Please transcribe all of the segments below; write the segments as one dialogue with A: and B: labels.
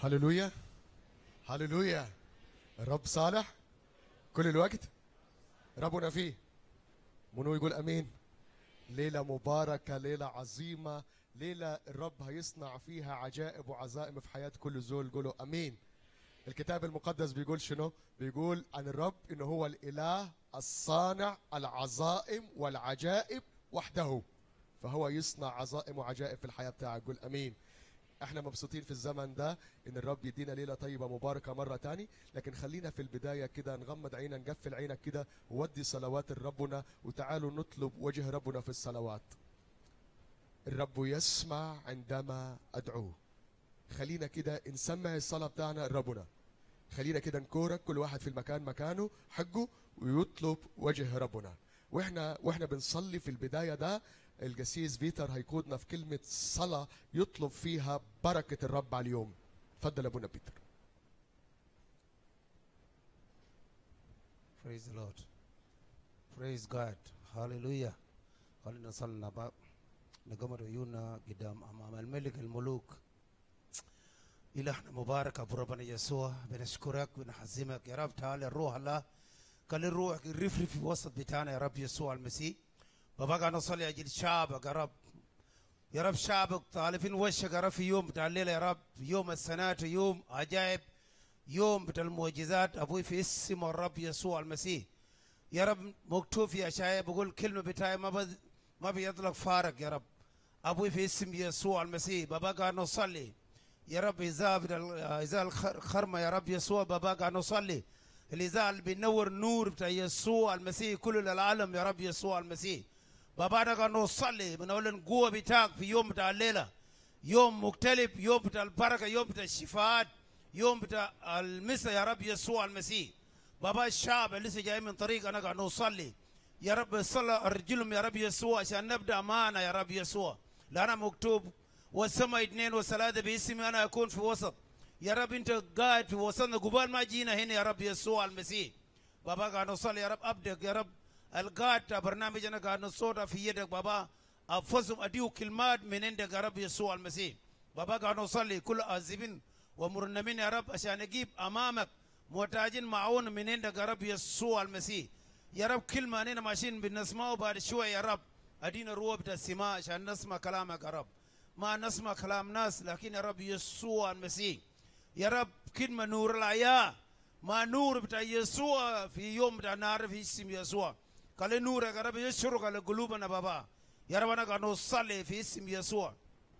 A: هللويا هللويا الرب صالح كل الوقت ربنا فيه منو يقول امين ليله مباركه ليله عظيمه ليله الرب هيصنع فيها عجائب وعزائم في حياه كل زول قولوا امين الكتاب المقدس بيقول شنو بيقول عن الرب انه هو الاله الصانع العظائم والعجائب وحده فهو يصنع عظائم وعجائب في الحياه بتاعك قول امين احنا مبسوطين في الزمن ده ان الرب يدينا ليله طيبه مباركه مره تاني لكن خلينا في البدايه كده نغمض عينا نقفل عينك كده وودي صلوات ربنا وتعالوا نطلب وجه ربنا في الصلوات الرب يسمع عندما ادعوه خلينا كده نسمع الصلاه بتاعنا ربنا خلينا كده نكورك كل واحد في المكان مكانه حقه ويطلب وجه ربنا واحنا واحنا بنصلي في البدايه ده القسيس بيتر هيقودنا في كلمه صلاه يطلب فيها بركه الرب على اليوم اتفضل ابونا بيتر
B: Praise the Lord. Praise God. Hallelujah. خلينا نصلي بقى نقمر عيوننا قدام أمام الملك الملوك إلهنا مبارك أبو ربنا يسوع بنشكرك ونحزمك يا رب تعالى الروح الله قال الروح الرفرف في وسط بتاعنا يا رب يسوع المسيح بابا نصلي أجل شعبك يا رب يا رب شعبك طالبين وشك يا رب في يوم بتاع الليلة يا رب يوم السنة يوم عجائب يوم بتاع المعجزات أبوي في اسم الرب يسوع المسيح يا رب مكتوب في أشعياء بقول كلمة بتاعي ما بد ما بيطلق فارق يا رب أبوي في اسم يسوع المسيح بابا قاعد نصلي يا رب إذا بتاع إذا الخرمة يا رب يسوع بابا قاعد نصلي الإذاعة اللي بينور نور بتاع يسوع المسيح كل العالم يا رب يسوع المسيح بابا أنا قاعد نصلي بنقول القوة بتاعك في يوم بتاع الليلة يوم مختلف يوم بتاع البركة يوم بتاع الشفاءات يوم بتاع المسا يا رب يسوع المسيح بابا الشعب اللي لسه جاي من طريق انا قاعد نصلي يا رب صلى رجلهم يا رب يسوع عشان نبدا معنا يا رب يسوع لأنا مكتوب والسماء اثنين والثلاثة باسمي أنا أكون في وسط يا رب أنت قاعد في وسطنا قبال ما جينا هنا يا رب يسوع المسيح بابا قاعد نصلي يا رب أبدك يا رب القاعد برنامجنا قاعد نصوت في يدك بابا أفزم أديو كلمات من عندك يا رب يسوع المسيح بابا قاعد نصلي كل عازبين ومرنمين يا رب عشان نجيب امامك محتاجين معون من عندك يا رب يسوع المسيح يا رب كلمه اننا ماشيين بنسمعه بعد شويه يا رب ادينا روح بتاع السماء عشان نسمع كلامك يا رب ما نسمع كلام ناس لكن يا رب يسوع المسيح يا رب كلمه نور الحياه ما نور بتاع يسوع في يوم بتاع نار في اسم يسوع قال نور يا رب يشرق على قلوبنا بابا يا رب انا قاعد نصلي في اسم يسوع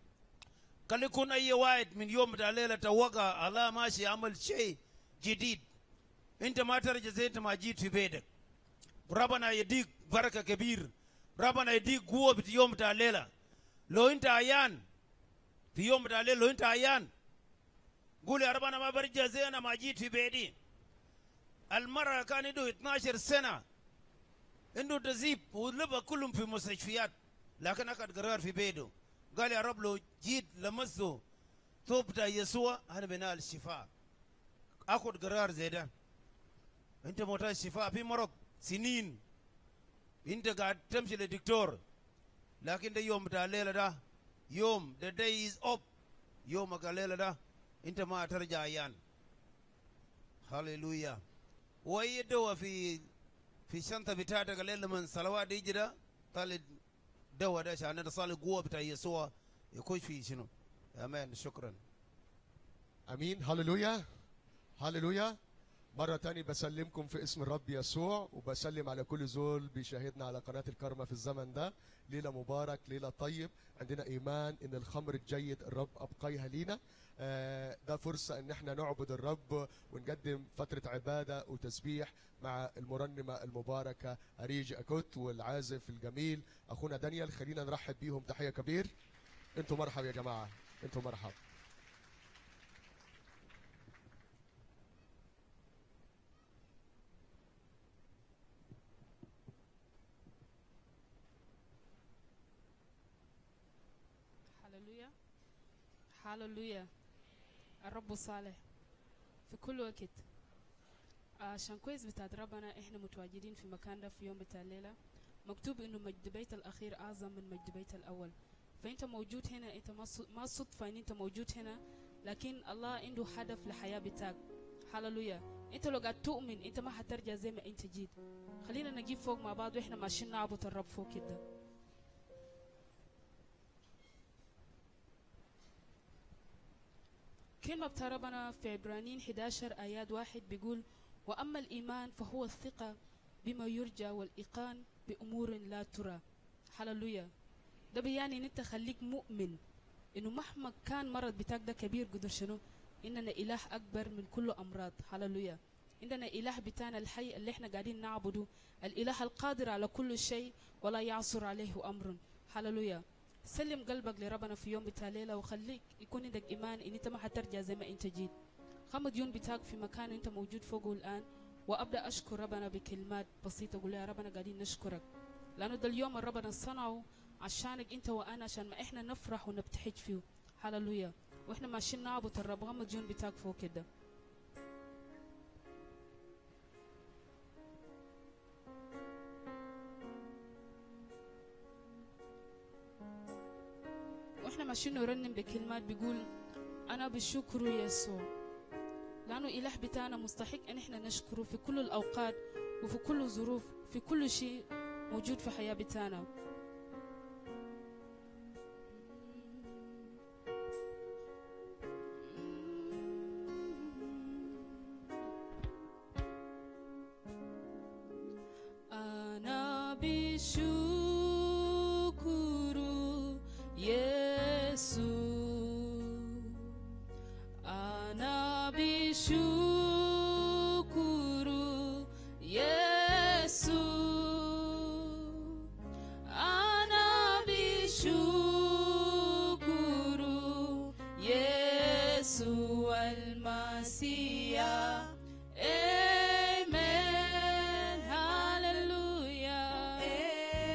B: قال يكون اي واحد من يوم بتاع ليله توقع على ماشي يعمل شيء جديد انت ما ترجع زي انت ما جيت في بيتك ربنا يديك بركه كبير ربنا يديك قوه في يوم بتاع الليله لو انت عيان في يوم بتاع الليله لو انت عيان قول يا رب انا ما برجع زي انا ما جيت في بيتي المرة كان عنده 12 سنة عنده تزيب ولبا كلهم في مستشفيات لكن أخذ قرار في بيته قال يا رب لو جيت لمسته ثوب بتاع يسوع أنا بنال الشفاء أخذ قرار زي ده أنت محتاج شفاء في مرض سنين أنت قاعد تمشي للدكتور لكن ده يوم بتاع الليلة ده يوم the day is up يومك الليلة ده أنت ما ترجع عيان هللويا ويدوا في في شنطة بتاعتك الليلة من صلوات يجي ده طالع دوا ده عشان نصلي قوة بتاع يسوع يكون في شنو امين شكرا
A: امين هللويا هللويا مرة تاني بسلمكم في اسم الرب يسوع وبسلم على كل زول بيشاهدنا على قناة الكرمة في الزمن ده ليلة مبارك ليلة طيب عندنا إيمان إن الخمر الجيد الرب أبقيها لينا آه، ده فرصة إن احنا نعبد الرب ونقدم فترة عبادة وتسبيح مع المرنمة المباركة أريج أكوت والعازف الجميل أخونا دانيال خلينا نرحب بيهم تحية كبير انتوا مرحب يا جماعة انتوا مرحب
C: هللويا هللويا الرب صالح في كل وقت عشان كويس بتاعت ربنا احنا متواجدين في مكان ده في يوم بتاع الليله مكتوب انه مجد بيت الاخير اعظم من مجد بيت الاول فانت موجود هنا انت ما ص- ما صدفه ان انت موجود هنا لكن الله عنده هدف لحياة بتاعك هللويا انت لو قاعد تؤمن انت ما هترجع زي ما انت جيت خلينا نجيب فوق مع بعض واحنا ماشيين نعبد الرب فوق كده كلمة بتاع ربنا في عبرانيين 11 آيات واحد بيقول وأما الإيمان فهو الثقة بما يرجى والإيقان بأمور لا ترى هللويا ده بيعني ان انت خليك مؤمن انه مهما كان مرض بتاعك ده كبير قدر شنو اننا اله اكبر من كل امراض هللويا عندنا اله بتاعنا الحي اللي احنا قاعدين نعبده الاله القادر على كل شيء ولا يعصر عليه امر هللويا سلم قلبك لربنا في يوم بتاع ليلة وخليك يكون عندك ايمان ان انت ما حترجع زي ما انت جيت خمد يون بتاعك في مكان انت موجود فوقه الان وابدا اشكر ربنا بكلمات بسيطه اقول يا ربنا قاعدين نشكرك لانه ده اليوم اللي ربنا صنعه عشانك انت وانا عشان ما احنا نفرح ونبتهج فيه هللويا واحنا ماشيين نعبد الرب غمض جون بتاعك فوق كده واحنا ماشيين نرنم بكلمات بيقول انا بشكر يسوع لانه اله بتاعنا مستحق ان احنا نشكره في كل الاوقات وفي كل الظروف في كل شيء موجود في حياه بتاعنا أنا بشكر يسوع أنا بشكر يسوع أنا بشكر يسوع المسيح Amen. Hallelujah.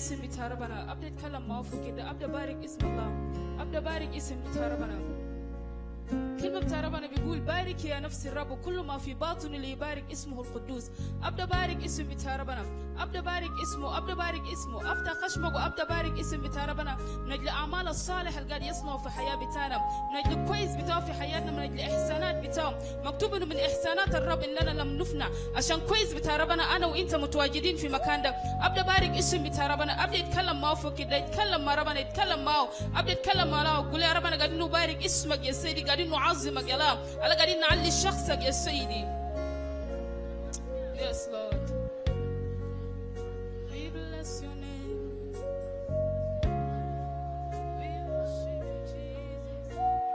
C: اسم بتاع ربنا ابدا اتكلم معاه فوق كده ابدا بارك اسم الله ابدا بارك اسم بتاع ربنا كلمة بتاع ربنا بيقول بارك يا نفس الرب وكل ما في باطن اللي يبارك اسمه القدوس أبدأ بارك اسم بتاع ربنا أبدأ بارك اسمه أبدأ بارك اسمه أفتح خشمك وأبدأ بارك اسم بتاع ربنا من أجل أعمال الصالحة اللي قاعد يصنعه في حياة بتاعنا من أجل كويس بتاعه في حياتنا من أجل إحسانات بتاعه مكتوب إنه من إحسانات الرب إننا لم نفنى عشان كويس بتاع ربنا أنا وأنت متواجدين في مكان ده أبدأ بارك اسم بتاع ربنا أبدأ يتكلم معه فوق كده يتكلم مع ربنا يتكلم معه أبدأ يتكلم معه قول يا ربنا قاعدين نبارك اسمك يا سيدي قاعدين نعظمك يا الله ألا قاعدين نعلي شخصك يا سيدي Yes, Lord. We bless your name. We worship you, Jesus.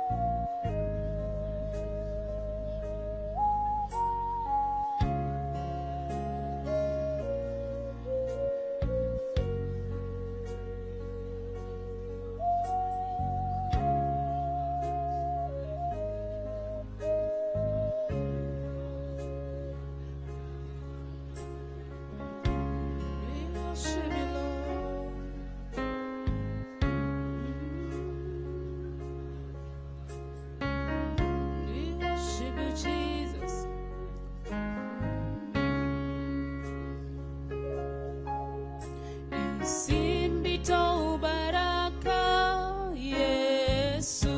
C: We worship you, Lord. We worship you, Jesus. Isimbito baraka Yesu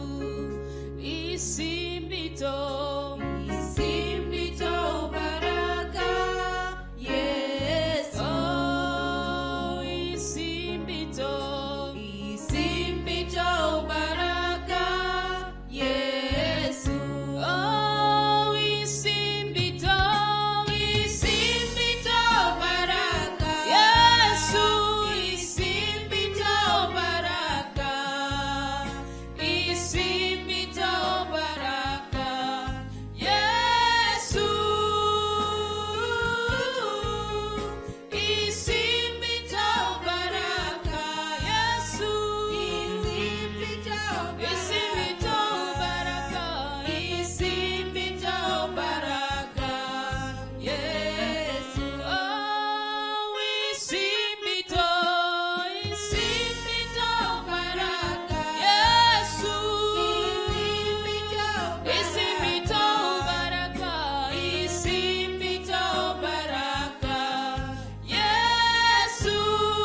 C: Isimbito Isimbito baraka Yesu Oh Isimbito Isimbito baraka Yesu Oh Isimbito Isimbito baraka Yesu Isimbito baraka Isimbito baraka Yesu Isimbito baraka Yesu Isimbito Isimbito baraka Isimbito baraka Yesu Oh Isimbito Isimbito baraka Yesu Isimbito baraka Isimbito baraka Yesu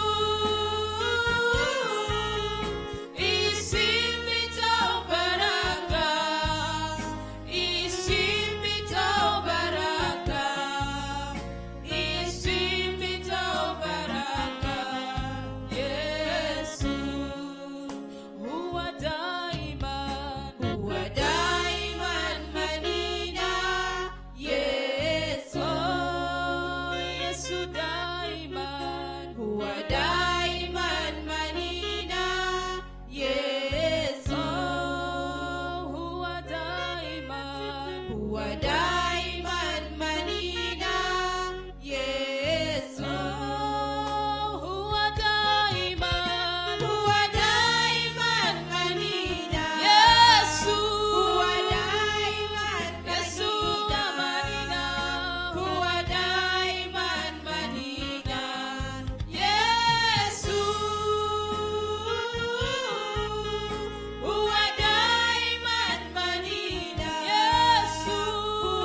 C: Isimbito baraka Isimbito baraka Isimbito baraka Yesu huwa daima huwa daima manina Yesu oh, Yesu daima huwa daima manina Yesu oh, huwa daima huwa daima manina Yesu oh, huwa daima huwa daima manina Yesu huwa daima Yesu manina huwa daima manina Yesu huwa daima manina Yesu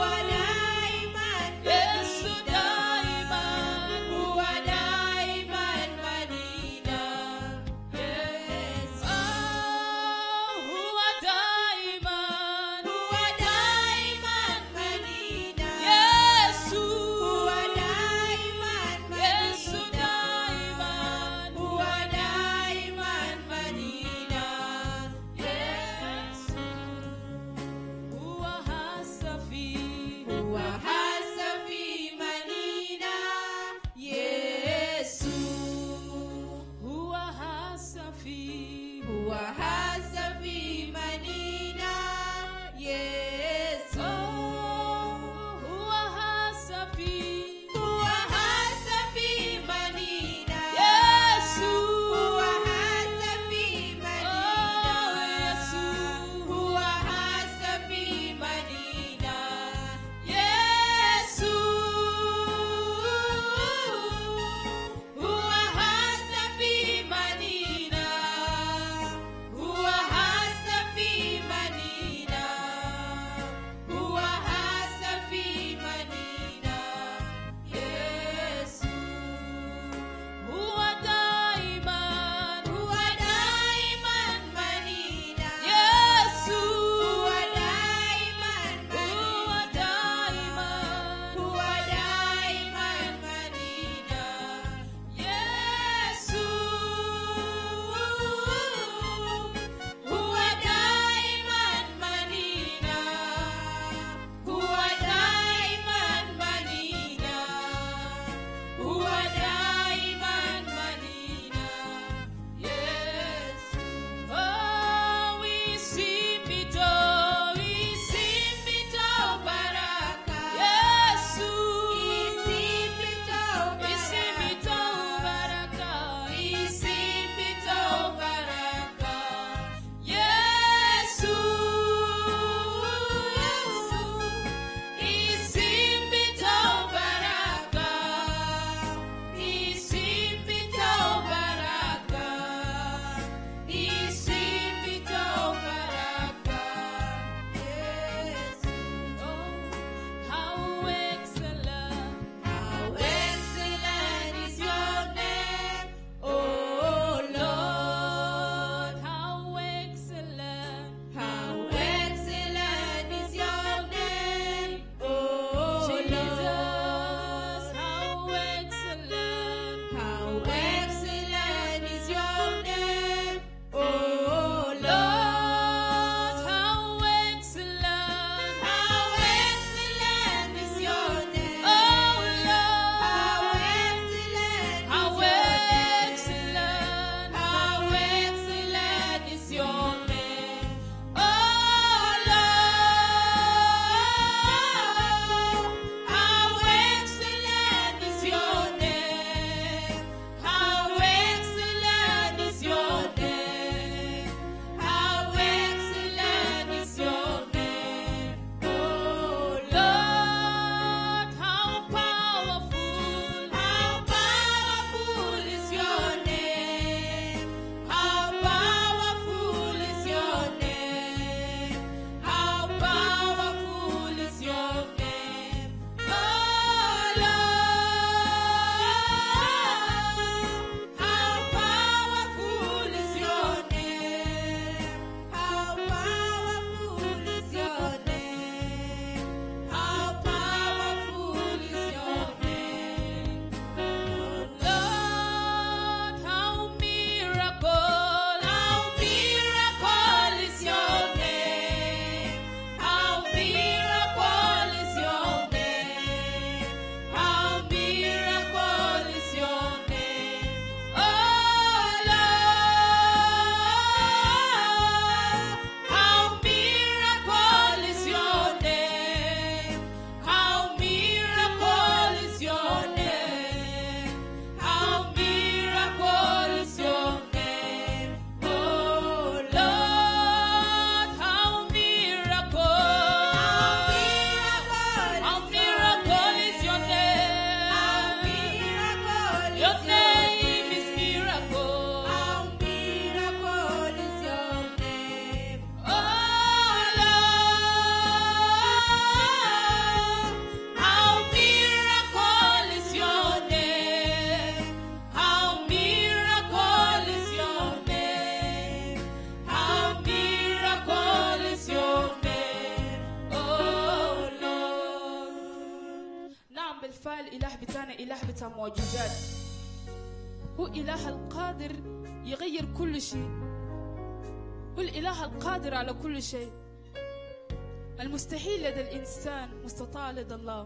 C: الفاء الإله بتاعنا إله بتاع معجزات هو إله القادر يغير كل شيء هو الإله القادر على كل شيء المستحيل لدى الإنسان مستطاع لدى الله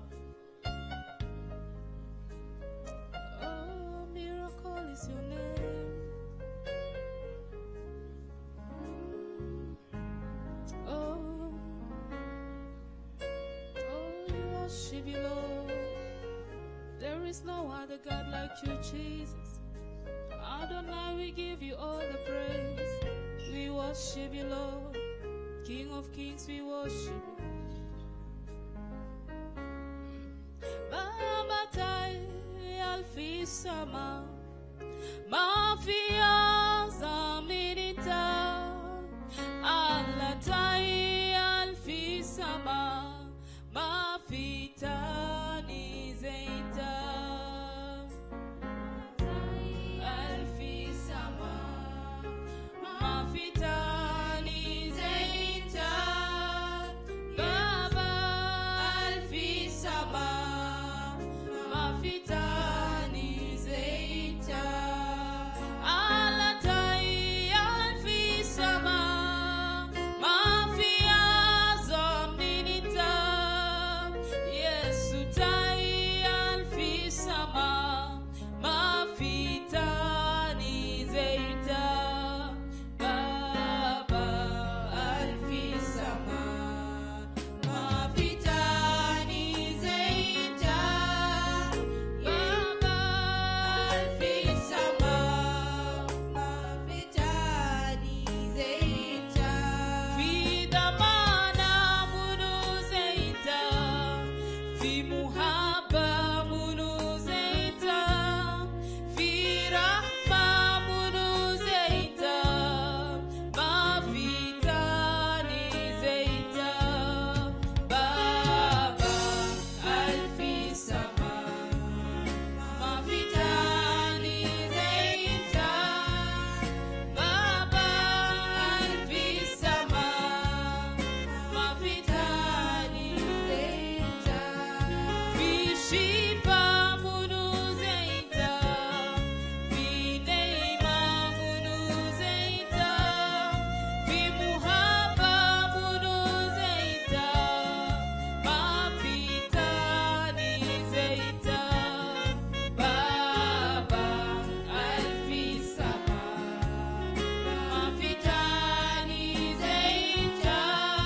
C: Oh, miracle is your name. Oh, oh, we worship you, Lord. There is no other God like you, Jesus. Adonai, we give you all the praise. We worship you, Lord. King of kings, we worship you. Baba tai alfi sama mafia zamirita Allah tai alfi sama mafita ni zeita alfi sama mafita ni zeita Baba alfi sama mafita ni zeita alatai alfi sama mafia zominita Yesu tai alfi sama mafita ni zeita Baba alfi sama mafita ni zeita Baba alfi sama mafita ni zeita في ضمانة منو زيتا في محبة منو زيتا في رحمة منو زيتا ما في تاني زيتا بابا ألف سما ما في تاني زيتا بابا ألف سما ما في تاني زيتا في شفا منو زيتا في نعمة منو زيتا في محبة منو زيتا ما في تاني زيتا بابا ألف سما ما في تاني زيتا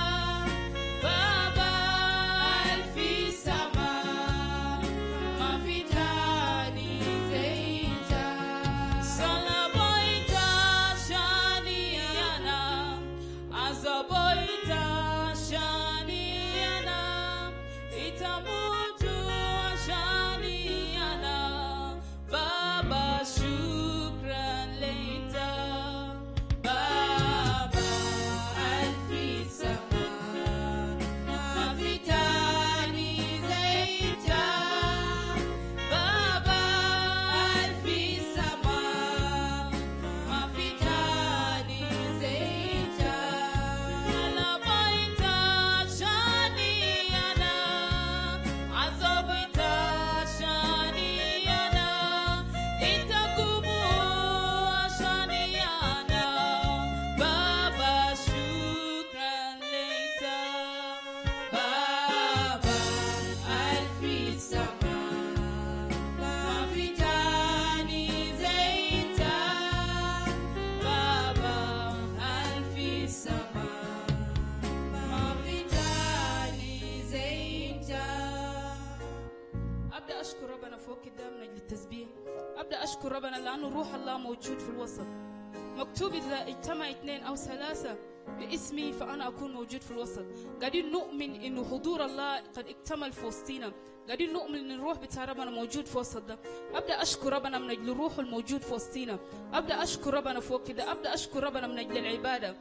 C: بابا ألف سما ما في تاني زيتا صلبويتا شاني أنا عزبويتا شاني أنا itamutu shani ana baba shukran leita baba alfi sama mafitani zeita baba alfi sama mafitani zeita salabaita shani ana azabaita shani ana itakumu shani ana baba shukran leita baba alfi sama mafitani zeita baba alfi sama mafitani zeita ابدا اشكر ربنا فوق كده من اجل التسبيح ابدا اشكر ربنا لانه روح الله موجود في الوسط مكتوب اذا اجتمع اثنين او ثلاثه باسمي فانا اكون موجود في الوسط قاعدين نؤمن انه حضور الله قد اكتمل في وسطينا قاعدين نؤمن ان الروح بتاع ربنا موجود في وسط ده ابدا اشكر ربنا من اجل الروح الموجود في وسطينا ابدا اشكر ربنا فوق كده ابدا اشكر ربنا من اجل العباده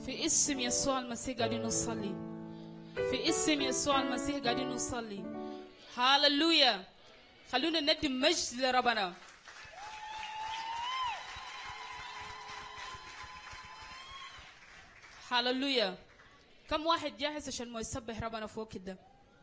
C: في اسم يسوع المسيح قاعدين نصلي في اسم يسوع المسيح قاعدين نصلي هاللويا خلونا ندي مجد لربنا هاللويا كم واحد جاهز عشان ما يسبح ربنا فوق كده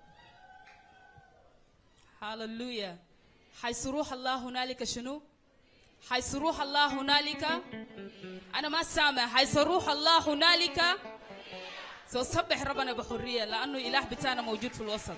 C: هاللويا حيث روح الله هنالك شنو حيث روح الله هنالك انا ما سامع حيث روح الله هنالك سأسبح ربنا بحرية لأنه إله بتاعنا موجود في الوسط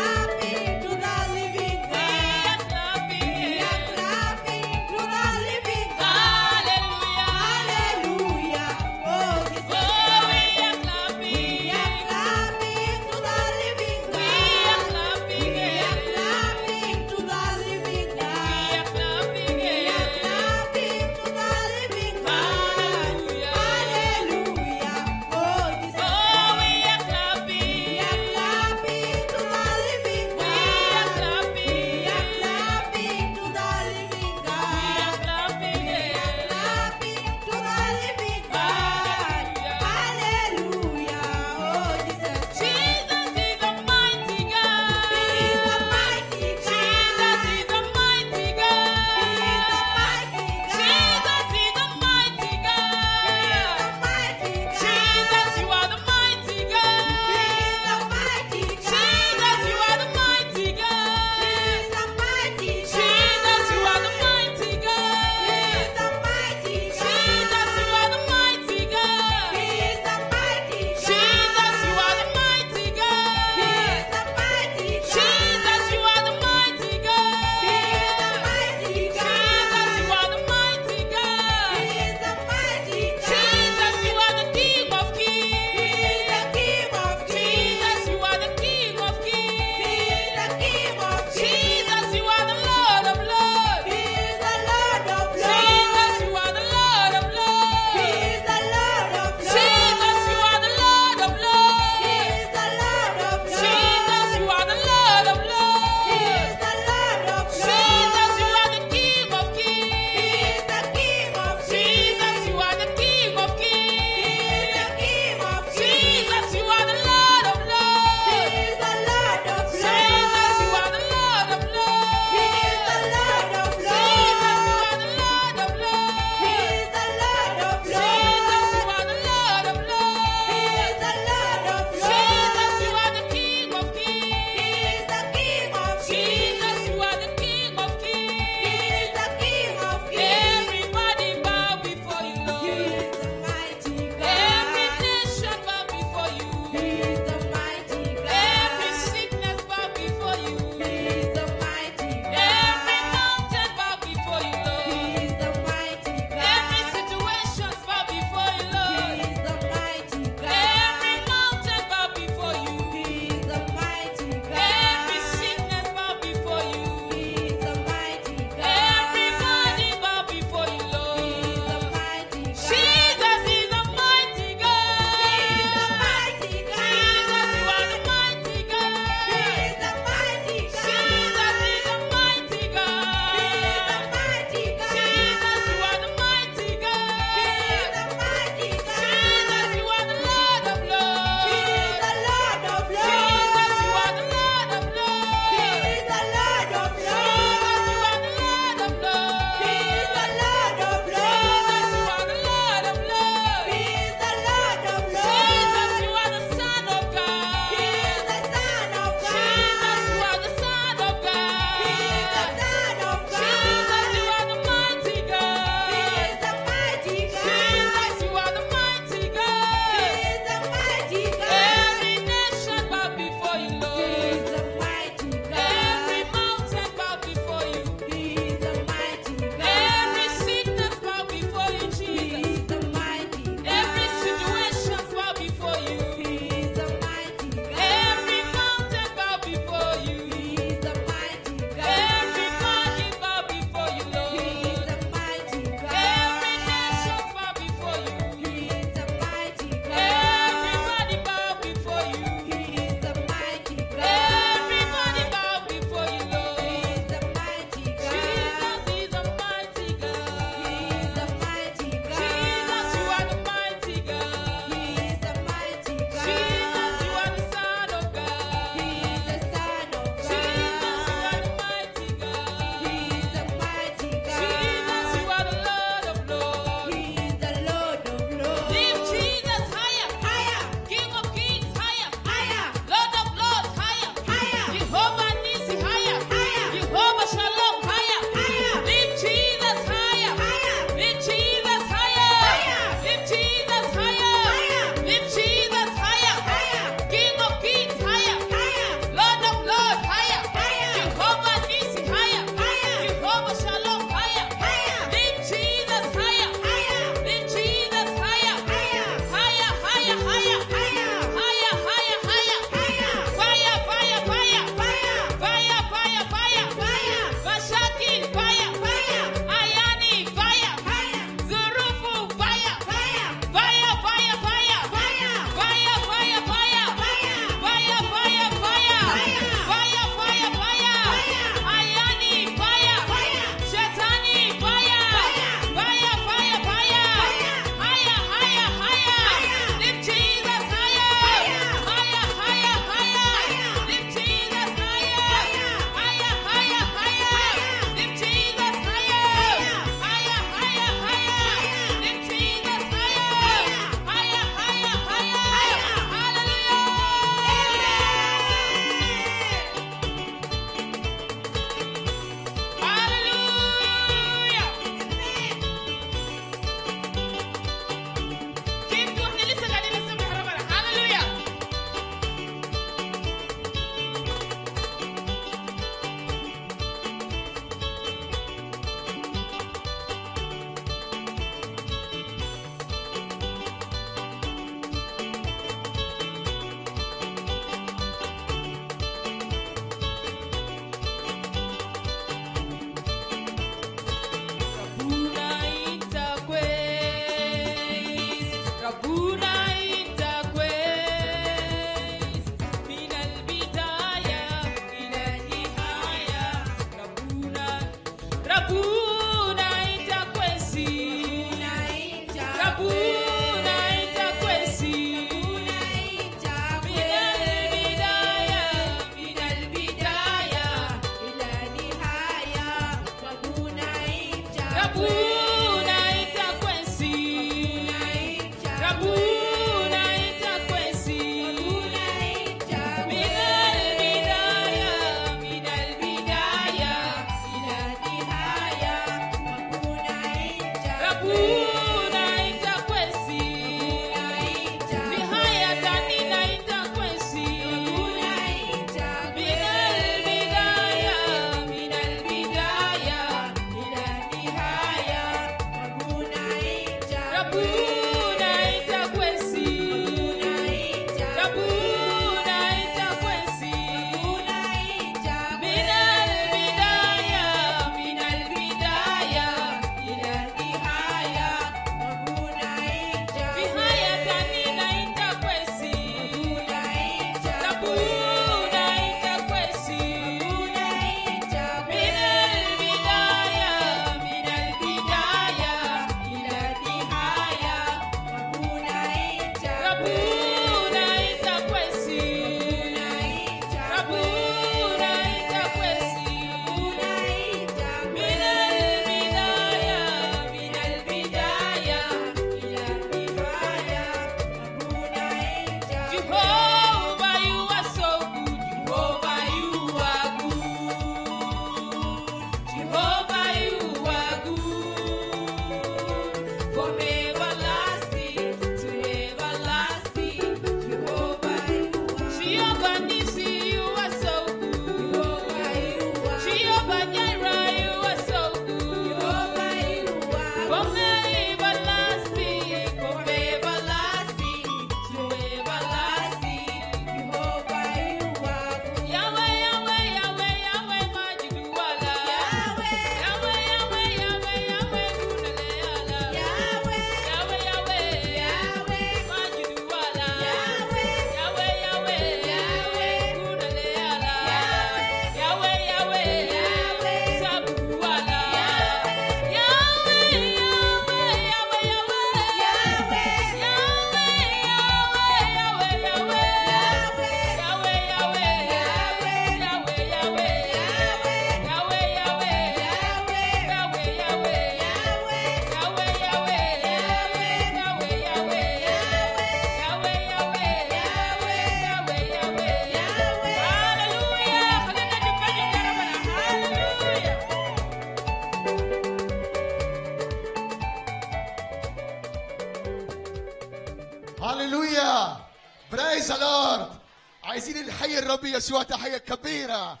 A: هللويا برايز الارض عايزين نحيي الرب يسوع تحيه كبيره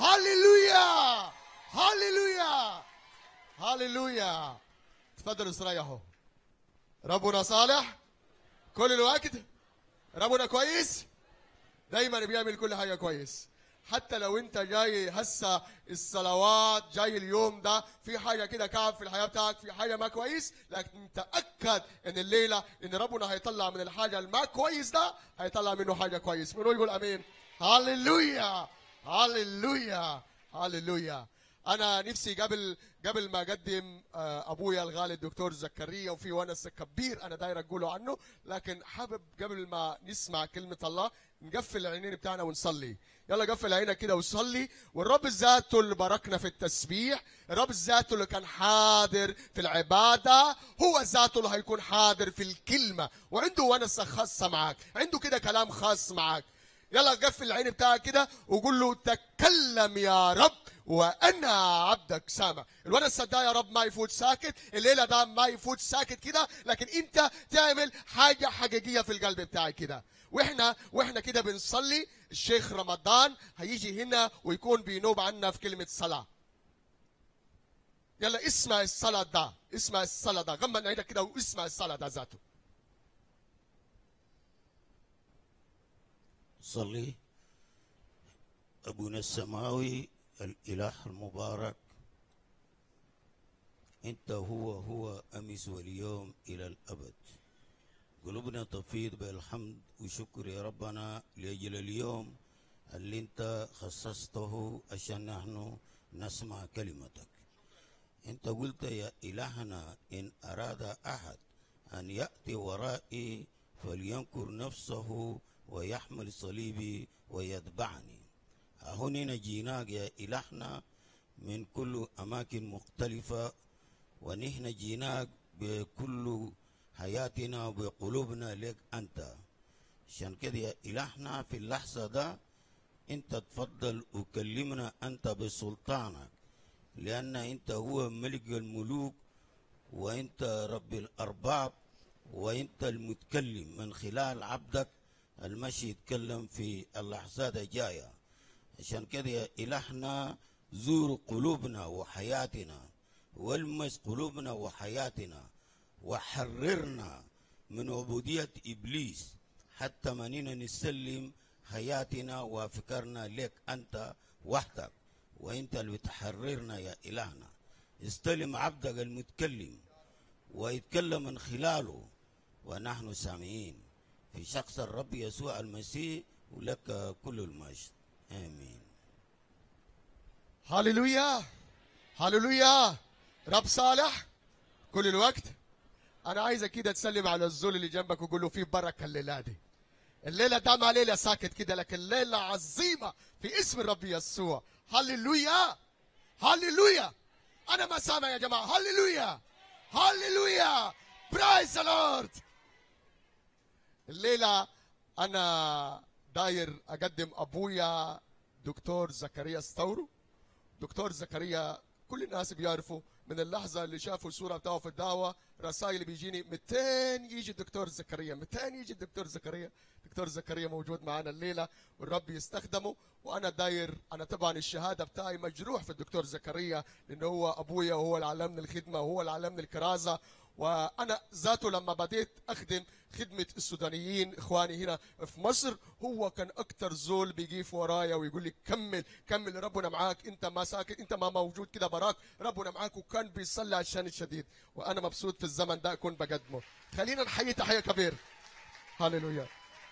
A: هللويا هللويا هللويا تفضلوا استريحوا ربنا صالح كل الوقت ربنا كويس دايما بيعمل كل حاجه كويس حتى لو انت جاي هسه الصلوات جاي اليوم ده في حاجه كده كعب في الحياه بتاعك في حاجه ما كويس لكن تاكد ان الليله ان ربنا هيطلع من الحاجه الما كويس ده هيطلع منه حاجه كويس منو يقول امين هللويا هللويا هللويا انا نفسي قبل قبل ما اقدم آه، ابويا الغالي الدكتور زكريا وفي ونس كبير انا داير اقوله عنه لكن حابب قبل ما نسمع كلمه الله نقفل العينين بتاعنا ونصلي يلا قفل عينك كده وصلي والرب ذاته اللي باركنا في التسبيح الرب ذاته اللي كان حاضر في العباده هو ذاته اللي هيكون حاضر في الكلمه وعنده ونسه خاصه معاك عنده كده كلام خاص معاك يلا قفل العين بتاعك كده وقول له تكلم يا رب وانا عبدك سامع الونس ده يا رب ما يفوت ساكت الليله ده ما يفوت ساكت كده لكن انت تعمل حاجه حقيقيه في القلب بتاعك كده واحنا واحنا كده بنصلي الشيخ رمضان هيجي هنا ويكون بينوب عنا في كلمه صلاه يلا اسمع الصلاه ده اسمع الصلاه ده غمض عينك كده واسمع الصلاه ده ذاته
B: صلي أبونا السماوي الإله المبارك أنت هو هو أمس واليوم إلى الأبد قلوبنا تفيض بالحمد وشكر يا ربنا لأجل اليوم اللي أنت خصصته عشان نحن نسمع كلمتك أنت قلت يا إلهنا إن أراد أحد
D: أن يأتي ورائي فلينكر نفسه ويحمل صليبي ويتبعني هنا جيناك يا إلهنا من كل أماكن مختلفة ونحن جيناك بكل حياتنا وبقلوبنا لك أنت عشان كده يا إلهنا في اللحظة ده أنت تفضل وكلمنا أنت بسلطانك لأن أنت هو ملك الملوك وأنت رب الأرباب وأنت المتكلم من خلال عبدك المشي يتكلم في اللحظات الجاية عشان كده يا إلهنا زور قلوبنا وحياتنا والمس قلوبنا وحياتنا وحررنا من عبودية إبليس حتى منينا نسلم حياتنا وفكرنا لك أنت وحدك وأنت اللي بتحررنا يا إلهنا استلم عبدك المتكلم ويتكلم من خلاله ونحن سامعين في شخص الرب يسوع المسيح ولك كل المجد آمين
A: هللويا هللويا رب صالح كل الوقت انا عايزك كده تسلم على الزول اللي جنبك وقول له في بركه الليله دي الليله ده ما ليله ساكت كده لكن ليله عظيمه في اسم الرب يسوع هللويا هللويا انا ما سامع يا جماعه هللويا هللويا برايز لورد الليله انا داير اقدم ابويا دكتور زكريا ستورو دكتور زكريا كل الناس بيعرفوا من اللحظة اللي شافوا الصورة بتاعه في الدعوة رسائل بيجيني 200 يجي الدكتور زكريا 200 يجي الدكتور زكريا دكتور زكريا موجود معنا الليلة والرب يستخدمه وأنا داير أنا طبعا الشهادة بتاعي مجروح في الدكتور زكريا لأنه هو أبويا وهو اللي علمني الخدمة وهو اللي علمني الكرازة وانا ذاته لما بديت اخدم خدمه السودانيين اخواني هنا في مصر هو كان اكتر زول بيجيف ورايا ويقول لي كمل كمل ربنا معاك انت ما ساكت انت ما موجود كده براك ربنا معاك وكان بيصلي عشان الشديد وانا مبسوط في الزمن ده اكون بقدمه خلينا نحيي تحيه كبيره هللويا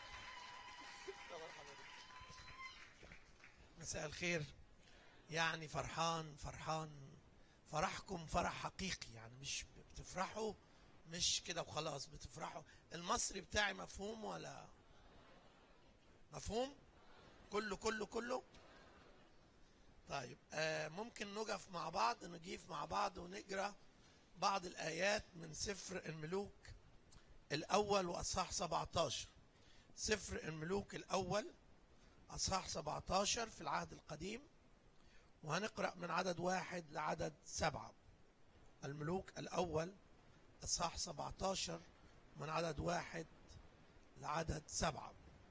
E: مساء الخير يعني فرحان فرحان فرحكم فرح حقيقي يعني مش بتفرحوا مش كده وخلاص بتفرحوا المصري بتاعي مفهوم ولا مفهوم كله كله كله طيب آه ممكن نقف مع بعض نجيف مع بعض ونقرا بعض الآيات من سفر الملوك الأول وأصحاح 17 سفر الملوك الأول أصحاح 17 في العهد القديم وهنقرأ من عدد واحد لعدد سبعة الملوك الأول أصحاح 17 من عدد واحد لعدد سبعة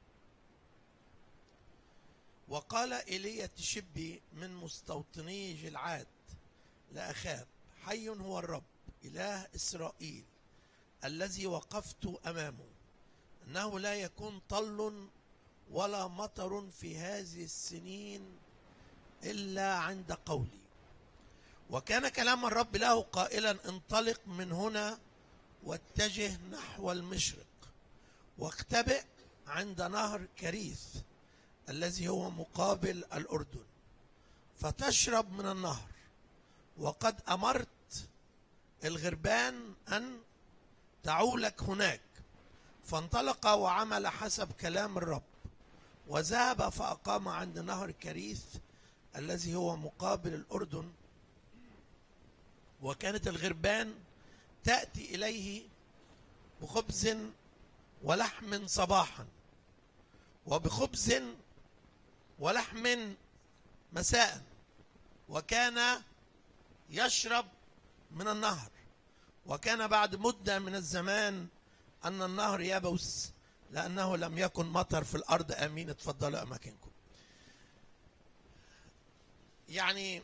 E: وقال إيليا تشبي من مستوطني جلعاد لأخاب حي هو الرب إله إسرائيل الذي وقفت أمامه أنه لا يكون طل ولا مطر في هذه السنين إلا عند قولي وكان كلام الرب له قائلا انطلق من هنا واتجه نحو المشرق واختبئ عند نهر كريث الذي هو مقابل الأردن فتشرب من النهر وقد أمرت الغربان أن تعولك هناك فانطلق وعمل حسب كلام الرب وذهب فأقام عند نهر كريث الذي هو مقابل الأردن وكانت الغربان تأتي إليه بخبز ولحم صباحا وبخبز ولحم مساء وكان يشرب من النهر وكان بعد مدة من الزمان أن النهر يبوس لأنه لم يكن مطر في الأرض أمين اتفضلوا أماكنكم يعني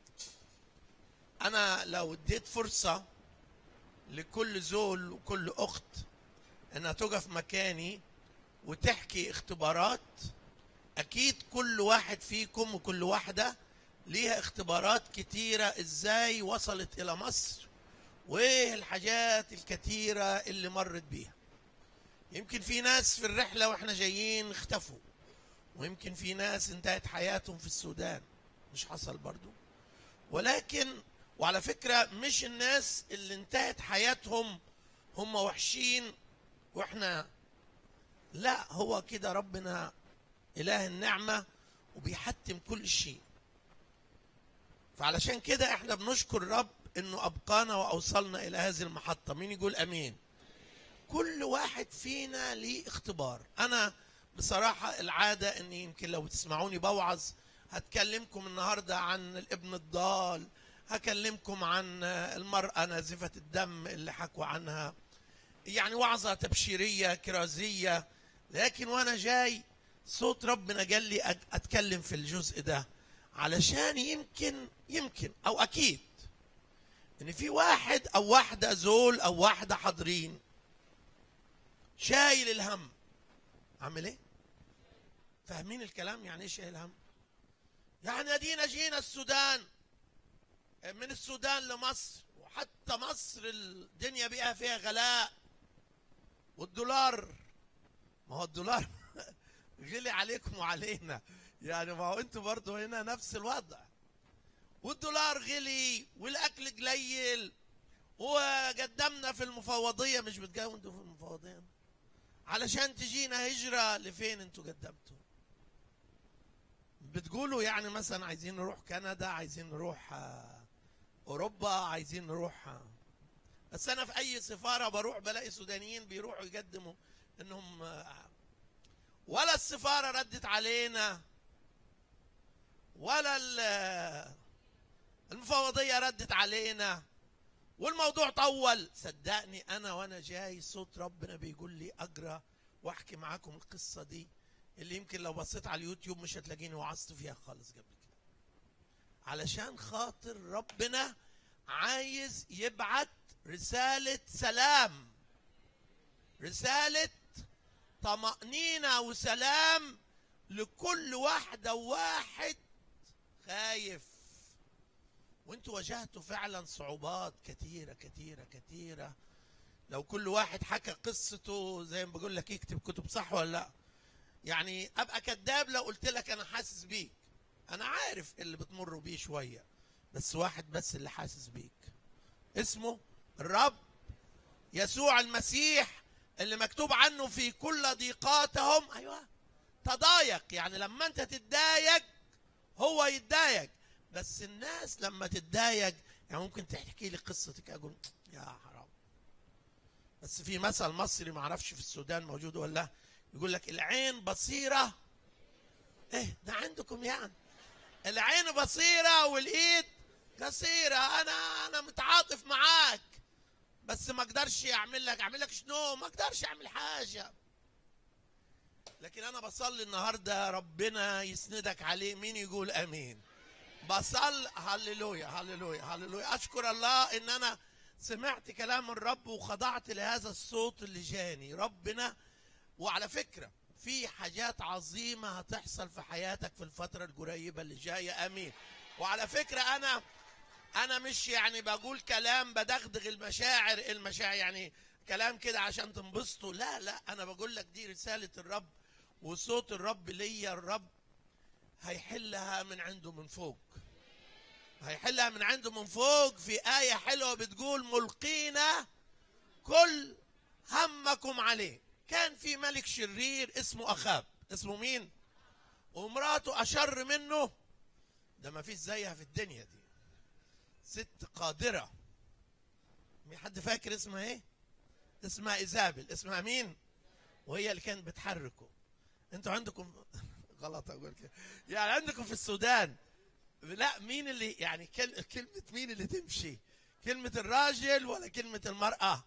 E: أنا لو اديت فرصة لكل زول وكل أخت أنها تقف مكاني وتحكي اختبارات أكيد كل واحد فيكم وكل واحدة ليها اختبارات كتيرة إزاي وصلت إلى مصر وإيه الحاجات الكتيرة اللي مرت بيها يمكن في ناس في الرحلة وإحنا جايين اختفوا ويمكن في ناس انتهت حياتهم في السودان مش حصل برضو ولكن وعلى فكرة مش الناس اللي انتهت حياتهم هم وحشين واحنا لا هو كده ربنا اله النعمه وبيحتم كل شيء فعلشان كده احنا بنشكر الرب انه ابقانا واوصلنا الى هذه المحطه مين يقول امين كل واحد فينا ليه اختبار انا بصراحه العاده اني يمكن لو تسمعوني بوعظ هتكلمكم النهارده عن الابن الضال هكلمكم عن المراه نازفه الدم اللي حكوا عنها يعني وعظه تبشيريه كرازيه لكن وانا جاي صوت ربنا قال لي أت- اتكلم في الجزء ده علشان يمكن يمكن او اكيد ان في واحد او واحده زول او واحده حاضرين شايل الهم عامل ايه فاهمين الكلام يعني ايه شايل هم يعني ادينا جينا السودان من السودان لمصر وحتى مصر الدنيا بقى فيها غلاء والدولار ما هو الدولار غلي عليكم وعلينا يعني ما هو انتوا برضو هنا نفس الوضع والدولار غلي والاكل قليل وقدمنا في المفوضيه مش بتقاوموا انتوا في المفوضيه علشان تجينا هجره لفين انتوا قدمتوا بتقولوا يعني مثلا عايزين نروح كندا عايزين نروح آه، اوروبا عايزين نروح آه. بس انا في اي سفاره بروح بلاقي سودانيين بيروحوا يقدموا انهم آه، ولا السفاره ردت علينا ولا ال- المفوضيه ردت علينا والموضوع طول صدقني انا وانا جاي صوت ربنا بيقول لي اقرا واحكي معاكم القصه دي اللي يمكن لو بصيت على اليوتيوب مش هتلاقيني وعظت فيها خالص قبل كده علشان خاطر ربنا عايز يبعت رساله سلام رساله طمأنينة وسلام لكل واحدة وواحد خايف وانتوا واجهتوا فعلا صعوبات كثيرة كثيرة كثيرة لو كل واحد حكى قصته زي ما بقول لك يكتب كتب صح ولا لا يعني ابقى كذاب لو قلت لك انا حاسس بيك انا عارف اللي بتمروا بيه شوية بس واحد بس اللي حاسس بيك اسمه الرب يسوع المسيح اللي مكتوب عنه في كل ضيقاتهم ايوه تضايق يعني لما انت تتضايق هو يتضايق بس الناس لما تتضايق يعني ممكن تحكي لي قصتك اقول يا حرام بس في مثل مصري ما اعرفش في السودان موجود ولا لا يقول لك العين بصيره ايه ده عندكم يعني العين بصيره والايد قصيره انا انا متعاطف معاك بس ما اقدرش اعمل لك اعمل لك شنو ما اقدرش اعمل حاجه لكن انا بصلي النهارده ربنا يسندك عليه مين يقول امين بصل هللويا هللويا هللويا اشكر الله ان انا سمعت كلام الرب وخضعت لهذا الصوت اللي جاني ربنا وعلى فكره في حاجات عظيمه هتحصل في حياتك في الفتره القريبه اللي جايه امين وعلى فكره انا انا مش يعني بقول كلام بدغدغ المشاعر المشاعر يعني كلام كده عشان تنبسطوا لا لا انا بقول لك دي رساله الرب وصوت الرب ليا الرب هيحلها من عنده من فوق هيحلها من عنده من فوق في آية حلوة بتقول ملقينا كل همكم عليه كان في ملك شرير اسمه أخاب اسمه مين ومراته أشر منه ده ما فيش زيها في الدنيا دي ست قادرة مين حد فاكر اسمها ايه اسمها ايزابل اسمها مين وهي اللي كانت بتحركه انتوا عندكم غلط اقول كده يعني عندكم في السودان لا مين اللي يعني كل... كلمة مين اللي تمشي كلمة الراجل ولا كلمة المرأة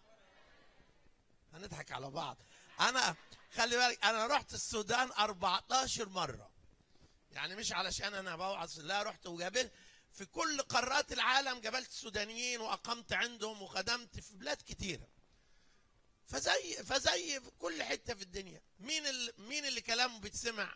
E: هنضحك على بعض انا خلي بالك انا رحت السودان 14 مرة يعني مش علشان انا بوعظ لا رحت وقابلت في كل قارات العالم قابلت السودانيين واقمت عندهم وخدمت في بلاد كتيره فزي فزي في كل حته في الدنيا مين ال... مين اللي كلامه بيتسمع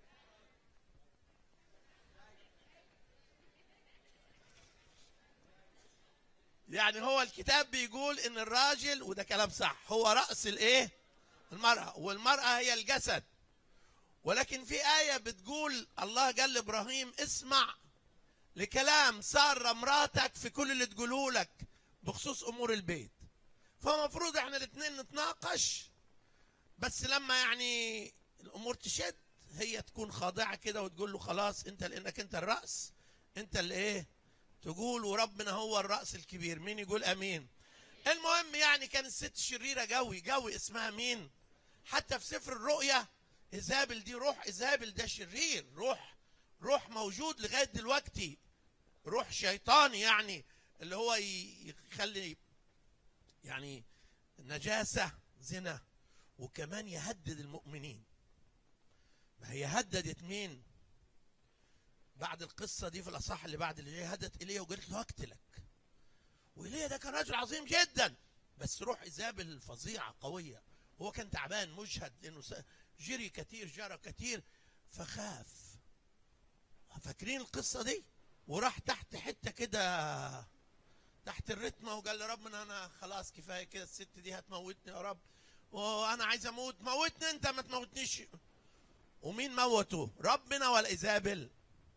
E: يعني هو الكتاب بيقول ان الراجل وده كلام صح هو راس الايه المراه والمراه هي الجسد ولكن في ايه بتقول الله قال لابراهيم اسمع لكلام ساره مراتك في كل اللي تقوله لك بخصوص امور البيت فمفروض احنا الاثنين نتناقش بس لما يعني الامور تشد هي تكون خاضعه كده وتقول له خلاص انت لانك انت الراس انت اللي ايه تقول وربنا هو الراس الكبير مين يقول امين المهم يعني كانت الست شريره قوي قوي اسمها مين حتى في سفر الرؤيا ايزابل دي روح ايزابل ده شرير روح روح موجود لغايه دلوقتي روح شيطاني يعني اللي هو ي- يخلي يعني نجاسه زنا وكمان يهدد المؤمنين ما هي هددت مين بعد القصة دي في الأصح اللي بعد اللي جاي هدت إيليا وقالت له أقتلك وإيليا ده كان رجل عظيم جدا بس روح إيزابل فظيعة قوية هو كان تعبان مجهد لأنه س- جري كتير جرى كتير فخاف فاكرين القصة دي وراح تحت حتة كده تحت الرتمة وقال لربنا أنا خلاص كفاية كده الست دي هتموتني يا رب وانا عايز اموت موتني انت ما تموتنيش ومين موته ربنا ولا ايزابل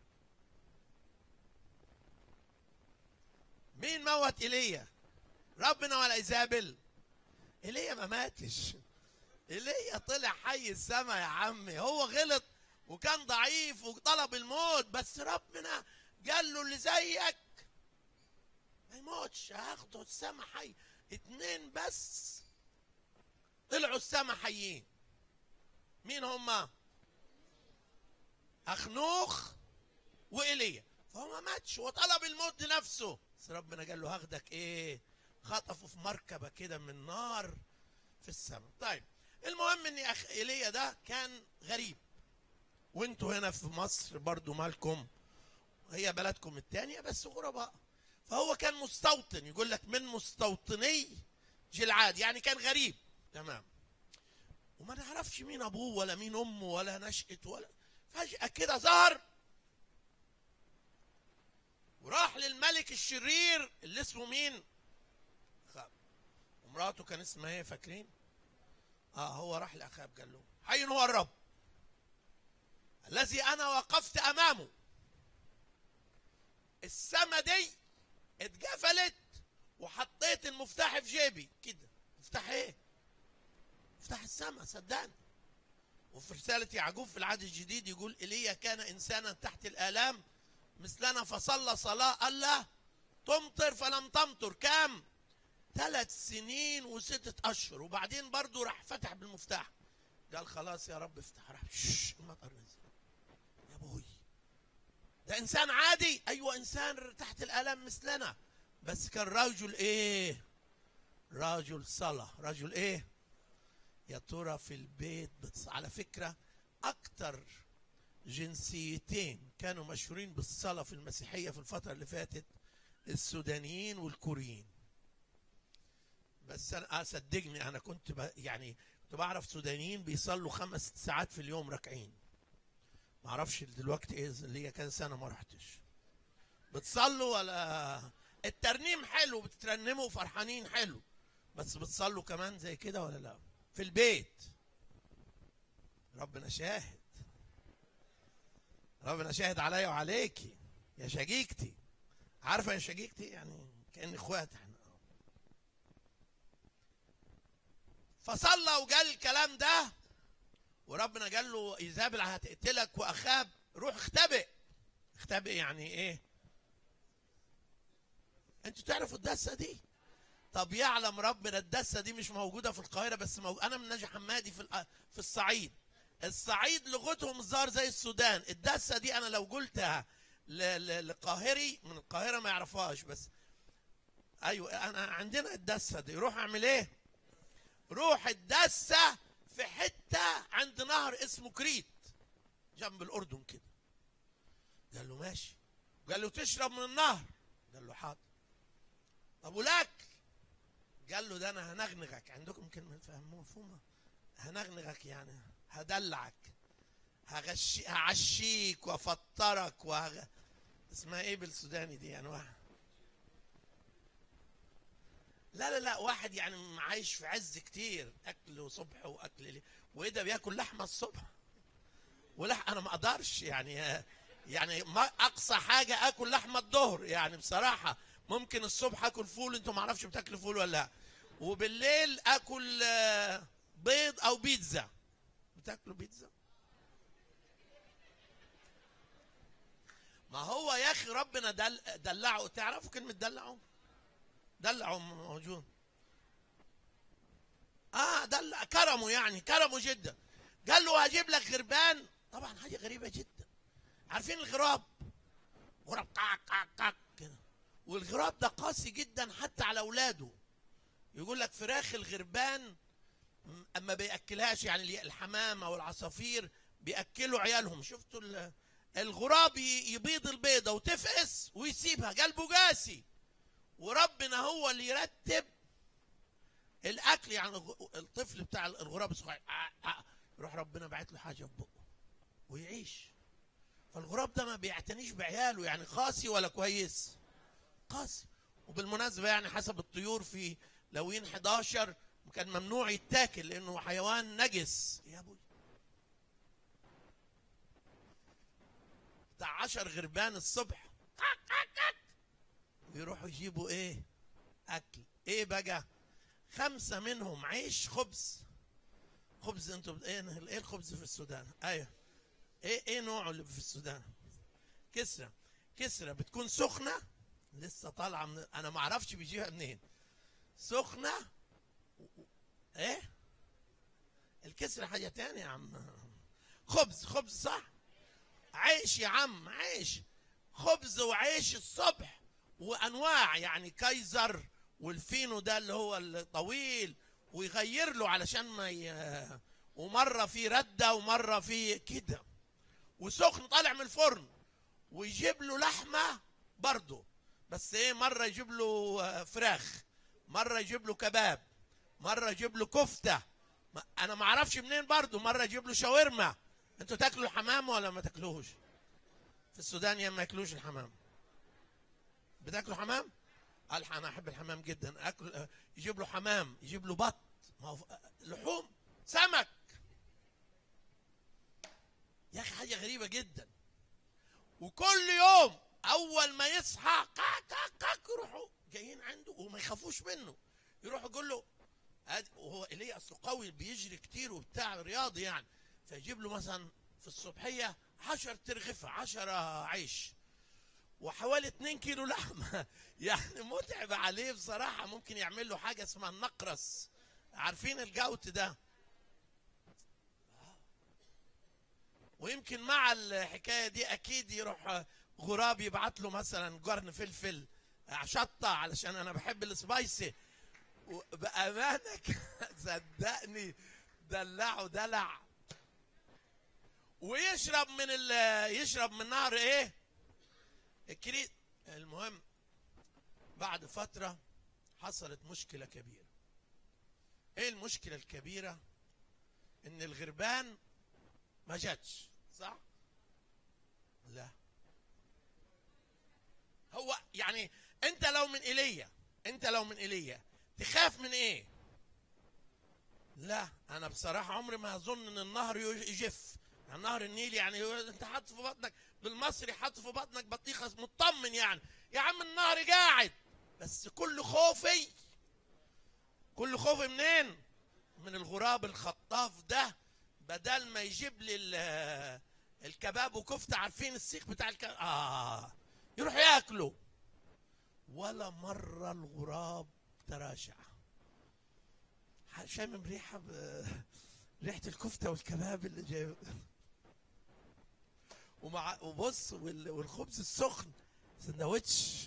E: مين موت ايليا ربنا ولا ايزابل ايليا ما ماتش ايليا طلع حي السما يا عمي هو غلط وكان ضعيف وطلب الموت بس ربنا قال له اللي زيك ما يموتش هاخده السما حي اتنين بس طلعوا السما حيين مين هما اخنوخ وايليا فهو ما ماتش وطلب الموت لنفسه بس ربنا قال له هاخدك ايه خطفه في مركبه كده من نار في السماء طيب المهم ان اخ ايليا ده كان غريب وانتوا هنا في مصر برضو مالكم هي بلدكم التانية بس غرباء فهو كان مستوطن يقول لك من مستوطني جلعاد يعني كان غريب تمام وما نعرفش مين ابوه ولا مين امه ولا نشأة ولا فجأة كده ظهر وراح للملك الشرير اللي اسمه مين؟ أخاب ومراته كان اسمها ايه فاكرين؟ اه هو راح لاخاب قال له حي هو الرب الذي انا وقفت امامه السما دي اتقفلت وحطيت المفتاح في جيبي كده مفتاح ايه؟ مفتاح السما صدقني وفي رسالة يعقوب في العهد الجديد يقول ايليا كان انسانا تحت الالام مثلنا فصلى صلاة الله تمطر فلم تمطر كام؟ ثلاث سنين وستة أشهر وبعدين برضو راح فتح بالمفتاح قال خلاص يا رب افتح راح شش المطر نزل يا ابوي ده انسان عادي ايوه انسان تحت الالم مثلنا بس كان رجل ايه رجل صلاة رجل ايه يا ترى في البيت بتص... على فكرة أكتر جنسيتين كانوا مشهورين بالصلاة في المسيحية في الفترة اللي فاتت السودانيين والكوريين بس أنا آه صدقني أنا كنت ب... يعني كنت بعرف سودانيين بيصلوا خمس ساعات في اليوم راكعين ما اعرفش دلوقتي ايه اللي هي كذا سنه ما رحتش بتصلوا ولا الترنيم حلو بتترنموا وفرحانين حلو بس بتصلوا كمان زي كده ولا لا في البيت ربنا شاهد ربنا شاهد عليا وعليكي يا شقيقتي عارفه يا شقيقتي يعني كان اخوات احنا فصلى وقال الكلام ده وربنا قال له ايزابل هتقتلك واخاب روح اختبئ اختبئ يعني ايه انتوا تعرفوا الدسه دي طب يعلم ربنا الدسه دي مش موجوده في القاهره بس موجود. انا من ناجي حمادي في الأ- في الصعيد الصعيد لغتهم الظاهر زي السودان الدسه دي انا لو قلتها ل- ل- لقاهري من القاهره ما يعرفهاش بس ايوه انا عندنا الدسه دي روح اعمل ايه روح الدسه في حته عند نهر اسمه كريت جنب الاردن كده قال له ماشي قال له تشرب من النهر قال له حاضر طب والاكل قال له ده انا هنغنغك عندكم كلمه فهموها مفهومه هنغنغك يعني هدلعك هغشي هعشيك وافطرك وهغ... اسمها ايه بالسوداني دي يعني واحد لا لا لا واحد يعني عايش في عز كتير اكل صبح واكل ليل وايه ده بياكل لحمه الصبح ولح انا ما اقدرش يعني يعني ما اقصى حاجه اكل لحمه الظهر يعني بصراحه ممكن الصبح اكل فول انتوا ما اعرفش بتاكلوا فول ولا لا وبالليل اكل آه، بيض او بيتزا بتاكلوا بيتزا ما هو يا اخي ربنا دل... دلعه تعرفوا كلمه دلعه دلعه موجود اه دلع كرمه يعني كرمه جدا قال له هجيب لك غربان طبعا حاجه غريبه جدا عارفين الغراب غراب قاك قاك قاك كده والغراب ده قاسي جدا حتى على اولاده يقول لك فراخ الغربان م- اما بياكلهاش يعني الحمام او العصافير بياكلوا عيالهم شفتوا ال- الغراب ي- يبيض البيضه وتفقس ويسيبها قلبه قاسي وربنا هو اللي يرتب الاكل يعني الغ- الطفل بتاع الغراب الصغير آه، آه، يروح ربنا باعت له حاجه في بقه ويعيش فالغراب ده ما بيعتنيش بعياله يعني قاسي ولا كويس قاسي وبالمناسبه يعني حسب الطيور في لوين 11 كان ممنوع يتاكل لانه حيوان نجس يا ابوي بتاع 10 غربان الصبح ويروحوا يجيبوا ايه اكل ايه بقى خمسه منهم عيش خبز خبز انتوا بت- ايه ايه الخبز في السودان ايوه ايه ايه نوعه اللي في السودان كسره كسره بتكون سخنه لسه طالعه من انا ما اعرفش بيجيبها منين سخنه و- و- ايه الكسره حاجه تانية يا عم خبز خبز صح عيش يا عم عيش خبز وعيش الصبح وانواع يعني كايزر والفينو ده اللي هو الطويل ويغير له علشان ما ي... ومره في رده ومره في كده وسخن طالع من الفرن ويجيب له لحمه برضه بس ايه مره يجيب له آه، فراخ مره يجيب له كباب مره يجيب له كفته ما- انا ما اعرفش منين برضه مره يجيب له شاورما انتوا تاكلوا الحمام ولا ما تاكلوش في السودان يا ما ياكلوش الحمام بتاكلوا حمام قال انا احب الحمام جدا اكل آه، يجيب له حمام يجيب له بط ما هو آه، لحوم سمك يا اخي حاجه غريبه جدا وكل يوم اول ما يصحى كاك كاك كاك يروحوا جايين عنده وما يخافوش منه يروح يقول له أد- وهو ليه اصله قوي بيجري كتير وبتاع رياضي يعني فيجيب له مثلا في الصبحيه 10 ترغفه 10 عيش وحوالي 2 كيلو لحمه يعني متعب عليه بصراحه ممكن يعمل له حاجه اسمها النقرس عارفين الجوت ده ويمكن مع الحكايه دي اكيد يروح غراب يبعت له مثلا قرن فلفل شطه علشان انا بحب السبايسي بامانك صدقني دلعه دلع ويشرب من ال يشرب من نهر ايه الكريت المهم بعد فتره حصلت مشكله كبيره ايه المشكله الكبيره ان الغربان ما جاتش صح لا هو يعني انت لو من ايليا انت لو من ايليا تخاف من ايه لا انا بصراحه عمري ما اظن ان النهر يجف يعني نهر النيل يعني انت حاطط في بطنك بالمصري حاطط في بطنك بطيخه مطمن يعني يا عم النهر قاعد بس كل خوفي كل خوفي منين من الغراب الخطاف ده بدل ما يجيب لي ال- الكباب وكفته عارفين السيخ بتاع الكباب اه يروح ياكله ولا مره الغراب تراجع شامم ريحه ب... ريحه الكفته والكباب اللي جاي ومع وبص وال... والخبز السخن سندوتش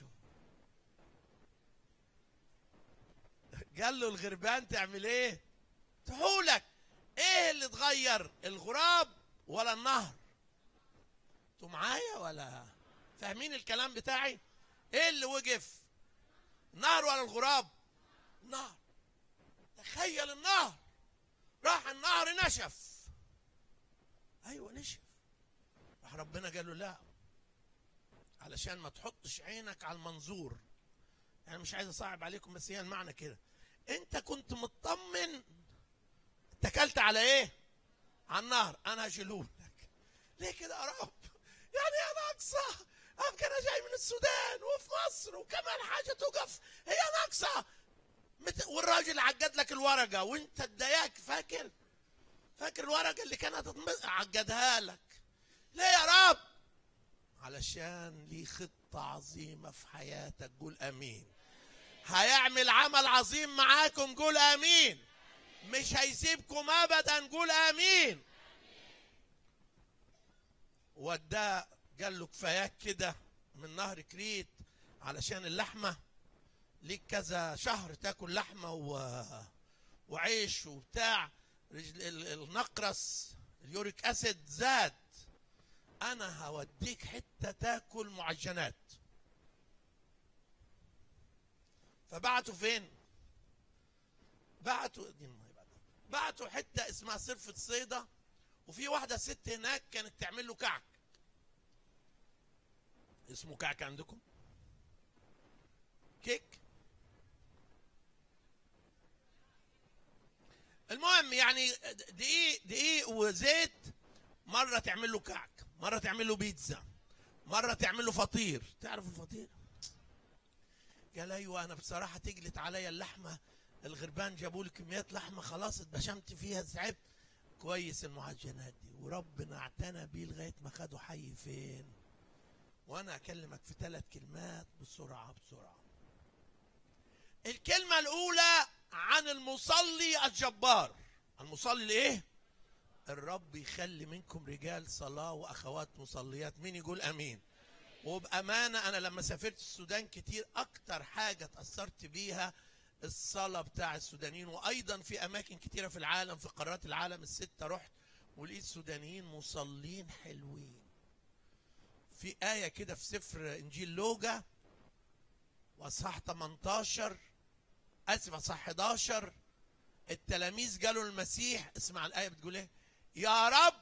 E: قال له الغربان تعمل ايه تحولك ايه اللي اتغير الغراب ولا النهر انتوا معايا ولا فاهمين الكلام بتاعي ايه اللي وقف النهر ولا الغراب النهر تخيل النهر راح النهر نشف ايوه نشف راح ربنا قال له لا علشان ما تحطش عينك على المنظور انا مش عايز اصعب عليكم بس هي المعنى كده انت كنت مطمن اتكلت على ايه على النهر انا هشيله لك ليه كده يا رب يعني انا اقصى ابقى انا جاي من السودان وفي مصر وكمان حاجه تقف هي ناقصه مت- والراجل عجد لك الورقه وانت اتضايقت فاكر فاكر الورقه اللي كانت هتتم- عجدها لك ليه يا رب علشان ليه خطه عظيمه في حياتك قول امين هيعمل عمل عظيم معاكم قول امين مش هيسيبكم ابدا قول امين وداه قال له كفاياك كده من نهر كريت علشان اللحمه ليك كذا شهر تاكل لحمه و... وعيش وبتاع رجل ال- النقرس اليوريك اسيد زاد انا هوديك حته تاكل معجنات فبعتوا فين بعتوا دي المية بعد. بعتوا حته اسمها صرفة صيدا وفي واحده ست هناك كانت تعمل له كعك اسمه كعك عندكم كيك المهم يعني دقيق دقيق وزيت مره تعمل له كعك مره تعمل له بيتزا مره تعمل له فطير تعرف الفطير قال ايوه انا بصراحه تجلت عليا اللحمه الغربان جابوا لي كميات لحمه خلاص اتبشمت فيها تعبت كويس المعجنات دي وربنا اعتنى بيه لغايه ما خده حي فين وانا اكلمك في ثلاث كلمات بسرعه بسرعه الكلمه الاولى عن المصلي الجبار المصلي الايه الرب يخلي منكم رجال صلاه واخوات مصليات مين يقول امين وبامانه انا لما سافرت السودان كتير اكتر حاجه اتاثرت بيها الصلاه بتاع السودانيين وايضا في اماكن كتيره في العالم في قارات العالم السته رحت ولقيت سودانيين مصلين حلوين في آية كده في سفر إنجيل لوجا وأصحاح 18 آسف أصحاح 11 التلاميذ قالوا للمسيح اسمع الآية بتقول إيه يا رب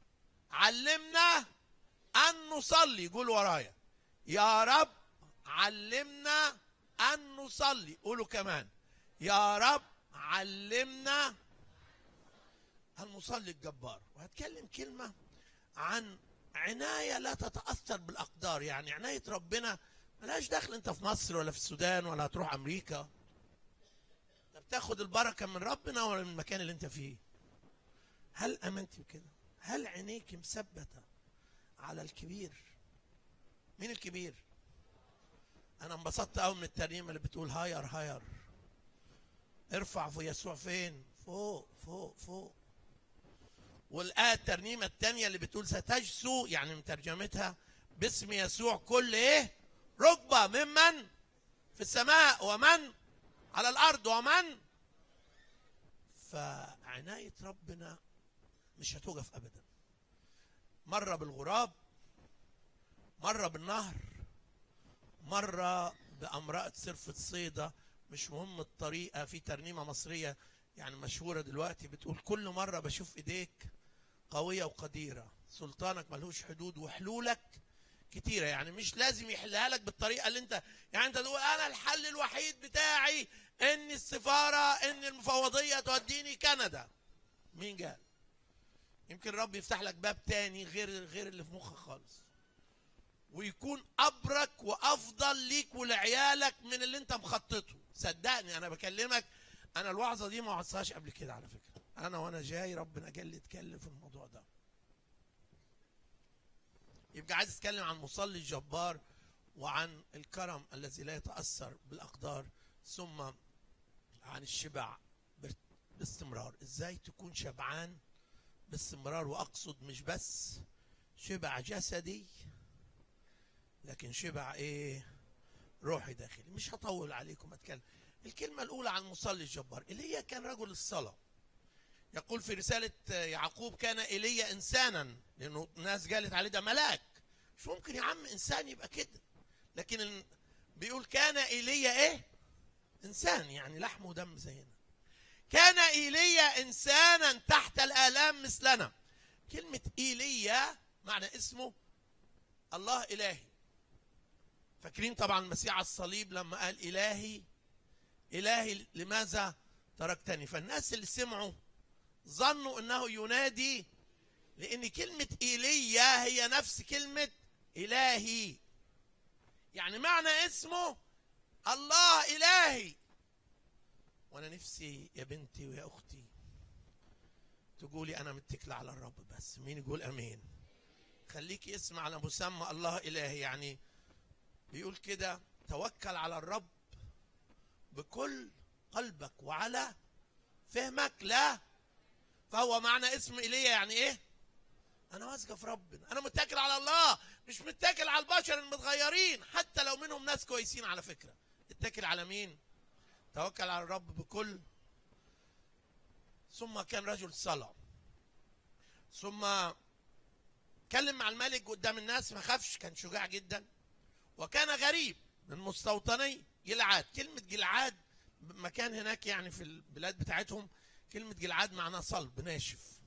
E: علمنا أن نصلي قول ورايا يا رب علمنا أن نصلي قولوا كمان يا رب علمنا المصلي الجبار وهتكلم كلمة عن عناية لا تتأثر بالأقدار يعني عناية ربنا ملهاش دخل أنت في مصر ولا في السودان ولا هتروح أمريكا أنت بتاخد البركة من ربنا ولا من المكان اللي أنت فيه هل أمنت بكده هل عينيك مثبتة على الكبير مين الكبير أنا انبسطت قوي من الترنيمة اللي بتقول هاير هاير ارفع في يسوع فين فوق فوق فوق والآية الترنيمة الثانية اللي بتقول ستجسو يعني من ترجمتها باسم يسوع كل ايه ركبة ممن في السماء ومن على الأرض ومن فعناية ربنا مش هتوقف أبدا مرة بالغراب مرة بالنهر مرة بأمرأة صرفة صيدة مش مهم الطريقة في ترنيمة مصرية يعني مشهورة دلوقتي بتقول كل مرة بشوف إيديك قوية وقديرة سلطانك ملهوش حدود وحلولك كتيرة يعني مش لازم يحلها لك بالطريقة اللي انت يعني انت تقول انا الحل الوحيد بتاعي ان السفارة ان المفوضية توديني كندا مين قال يمكن الرب يفتح لك باب تاني غير غير اللي في مخك خالص ويكون ابرك وافضل ليك ولعيالك من اللي انت مخططه صدقني انا بكلمك انا الوعظه دي ما وعظتهاش قبل كده على فكره انا وانا جاي ربنا جال يتكلم في الموضوع ده يبقى عايز اتكلم عن مصلي الجبار وعن الكرم الذي لا يتاثر بالاقدار ثم عن الشبع بر- باستمرار ازاي تكون شبعان باستمرار واقصد مش بس شبع جسدي لكن شبع ايه روحي داخلي مش هطول عليكم اتكلم الكلمة الأولى عن مصلي الجبار إيليا كان رجل الصلاة يقول في رسالة يعقوب كان إيليا إنسانا لأنه الناس قالت عليه ده ملاك مش ممكن يا عم إنسان يبقى كده لكن ال- بيقول كان إيليا إيه إنسان يعني لحم ودم زينا كان إيليا إنسانا تحت الآلام مثلنا كلمة إيليا معنى اسمه الله إلهي فاكرين طبعا المسيح على الصليب لما قال إلهي إلهي لماذا تركتني فالناس اللي سمعوا ظنوا أنه ينادي لأن كلمة إيليا هي نفس كلمة إلهي يعني معنى اسمه الله إلهي وانا نفسي يا بنتي ويا اختي تقولي انا متكله على الرب بس مين يقول امين خليكي اسم على مسمى الله الهي يعني بيقول كده توكل على الرب بكل قلبك وعلى فهمك لا فهو معنى اسم ايليا يعني ايه انا واثقه في ربنا انا متكل على الله مش متكل على البشر المتغيرين حتى لو منهم ناس كويسين على فكره اتكل على مين توكل على الرب بكل ثم كان رجل صلاه ثم اتكلم مع الملك قدام الناس ما خافش كان شجاع جدا وكان غريب من مستوطني جلعاد كلمة جلعاد مكان هناك يعني في البلاد بتاعتهم كلمة جلعاد معناها صلب ناشف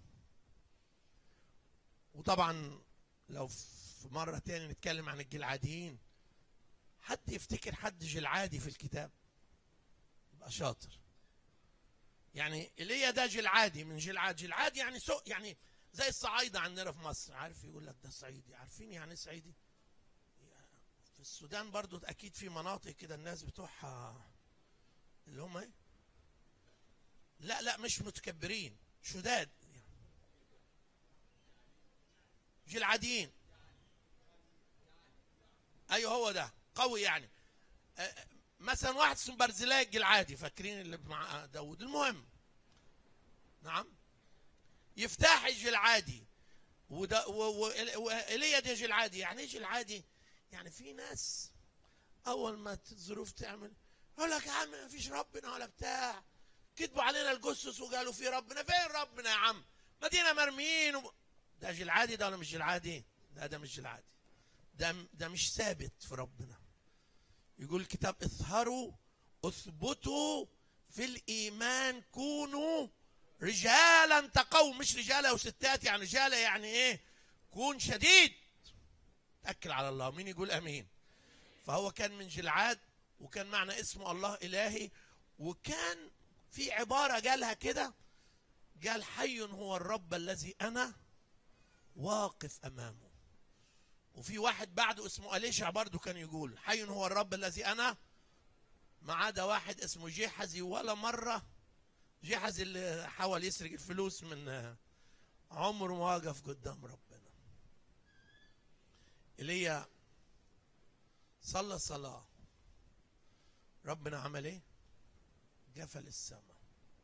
E: وطبعا لو في مرة تاني نتكلم عن الجلعاديين حد يفتكر حد جلعادي في الكتاب يبقى شاطر يعني ايليا ده جلعادي من جلعاد جلعاد يعني سوء يعني زي الصعايدة عندنا في مصر عارف يقول لك ده صعيدي عارفين يعني ايه صعيدي في السودان برضو اكيد في مناطق كده الناس بتوعها اللي هم ايه لا لا مش متكبرين شداد جلعاديين ايوه هو ده قوي يعني آه، مثلا واحد اسمه برزيلاي الجلعادي فاكرين اللي مع داود المهم نعم يفتح الجلعادي وده و- و- وإيليا ده جلعادي يعني ايه جلعادي يعني في ناس اول ما الظروف تعمل يقول لك يا عم ما فيش ربنا ولا بتاع كتبوا علينا الجثث وقالوا في ربنا فين ربنا يا عم مدينه مرميين و... ده جلعادي ده ولا مش جلعادي لا ده مش جلعادي ده ده مش ثابت في ربنا يقول الكتاب اظهروا اثبتوا في الايمان كونوا رجالا تقوا مش رجاله وستات يعني رجاله يعني ايه كون شديد تأكل على الله مين يقول امين فهو كان من جلعاد وكان معنى اسمه الله الهي وكان في عباره قالها كده قال حي هو الرب الذي انا واقف امامه وفي واحد بعده اسمه أليشع برضه كان يقول حي هو الرب الذي انا ما عدا واحد اسمه جيحزي ولا مره جيحزي اللي حاول يسرق الفلوس من عمره ما واقف قدام ربنا ايليا صلى صلاه ربنا عمل ايه قفل السماء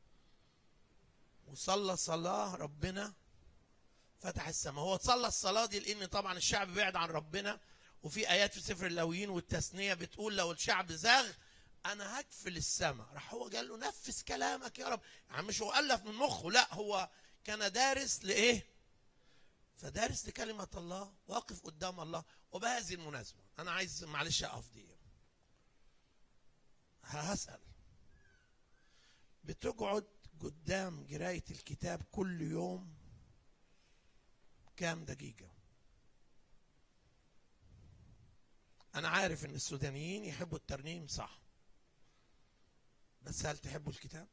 E: وصلى صلاه ربنا فتح السماء هو صلى الصلاه دي لان طبعا الشعب بعد عن ربنا وفي ايات في سفر اللاويين والتثنيه بتقول لو الشعب زاغ انا هقفل السماء راح هو قال له نفذ كلامك يا رب يعني مش هو الف من مخه لا هو كان دارس لايه فدارس لكلمه الله واقف قدام الله وبهذه المناسبه انا عايز معلش اقف دي هسال بتقعد قدام قرايه الكتاب كل يوم كام دقيقه انا عارف ان السودانيين يحبوا الترنيم صح بس هل تحبوا الكتاب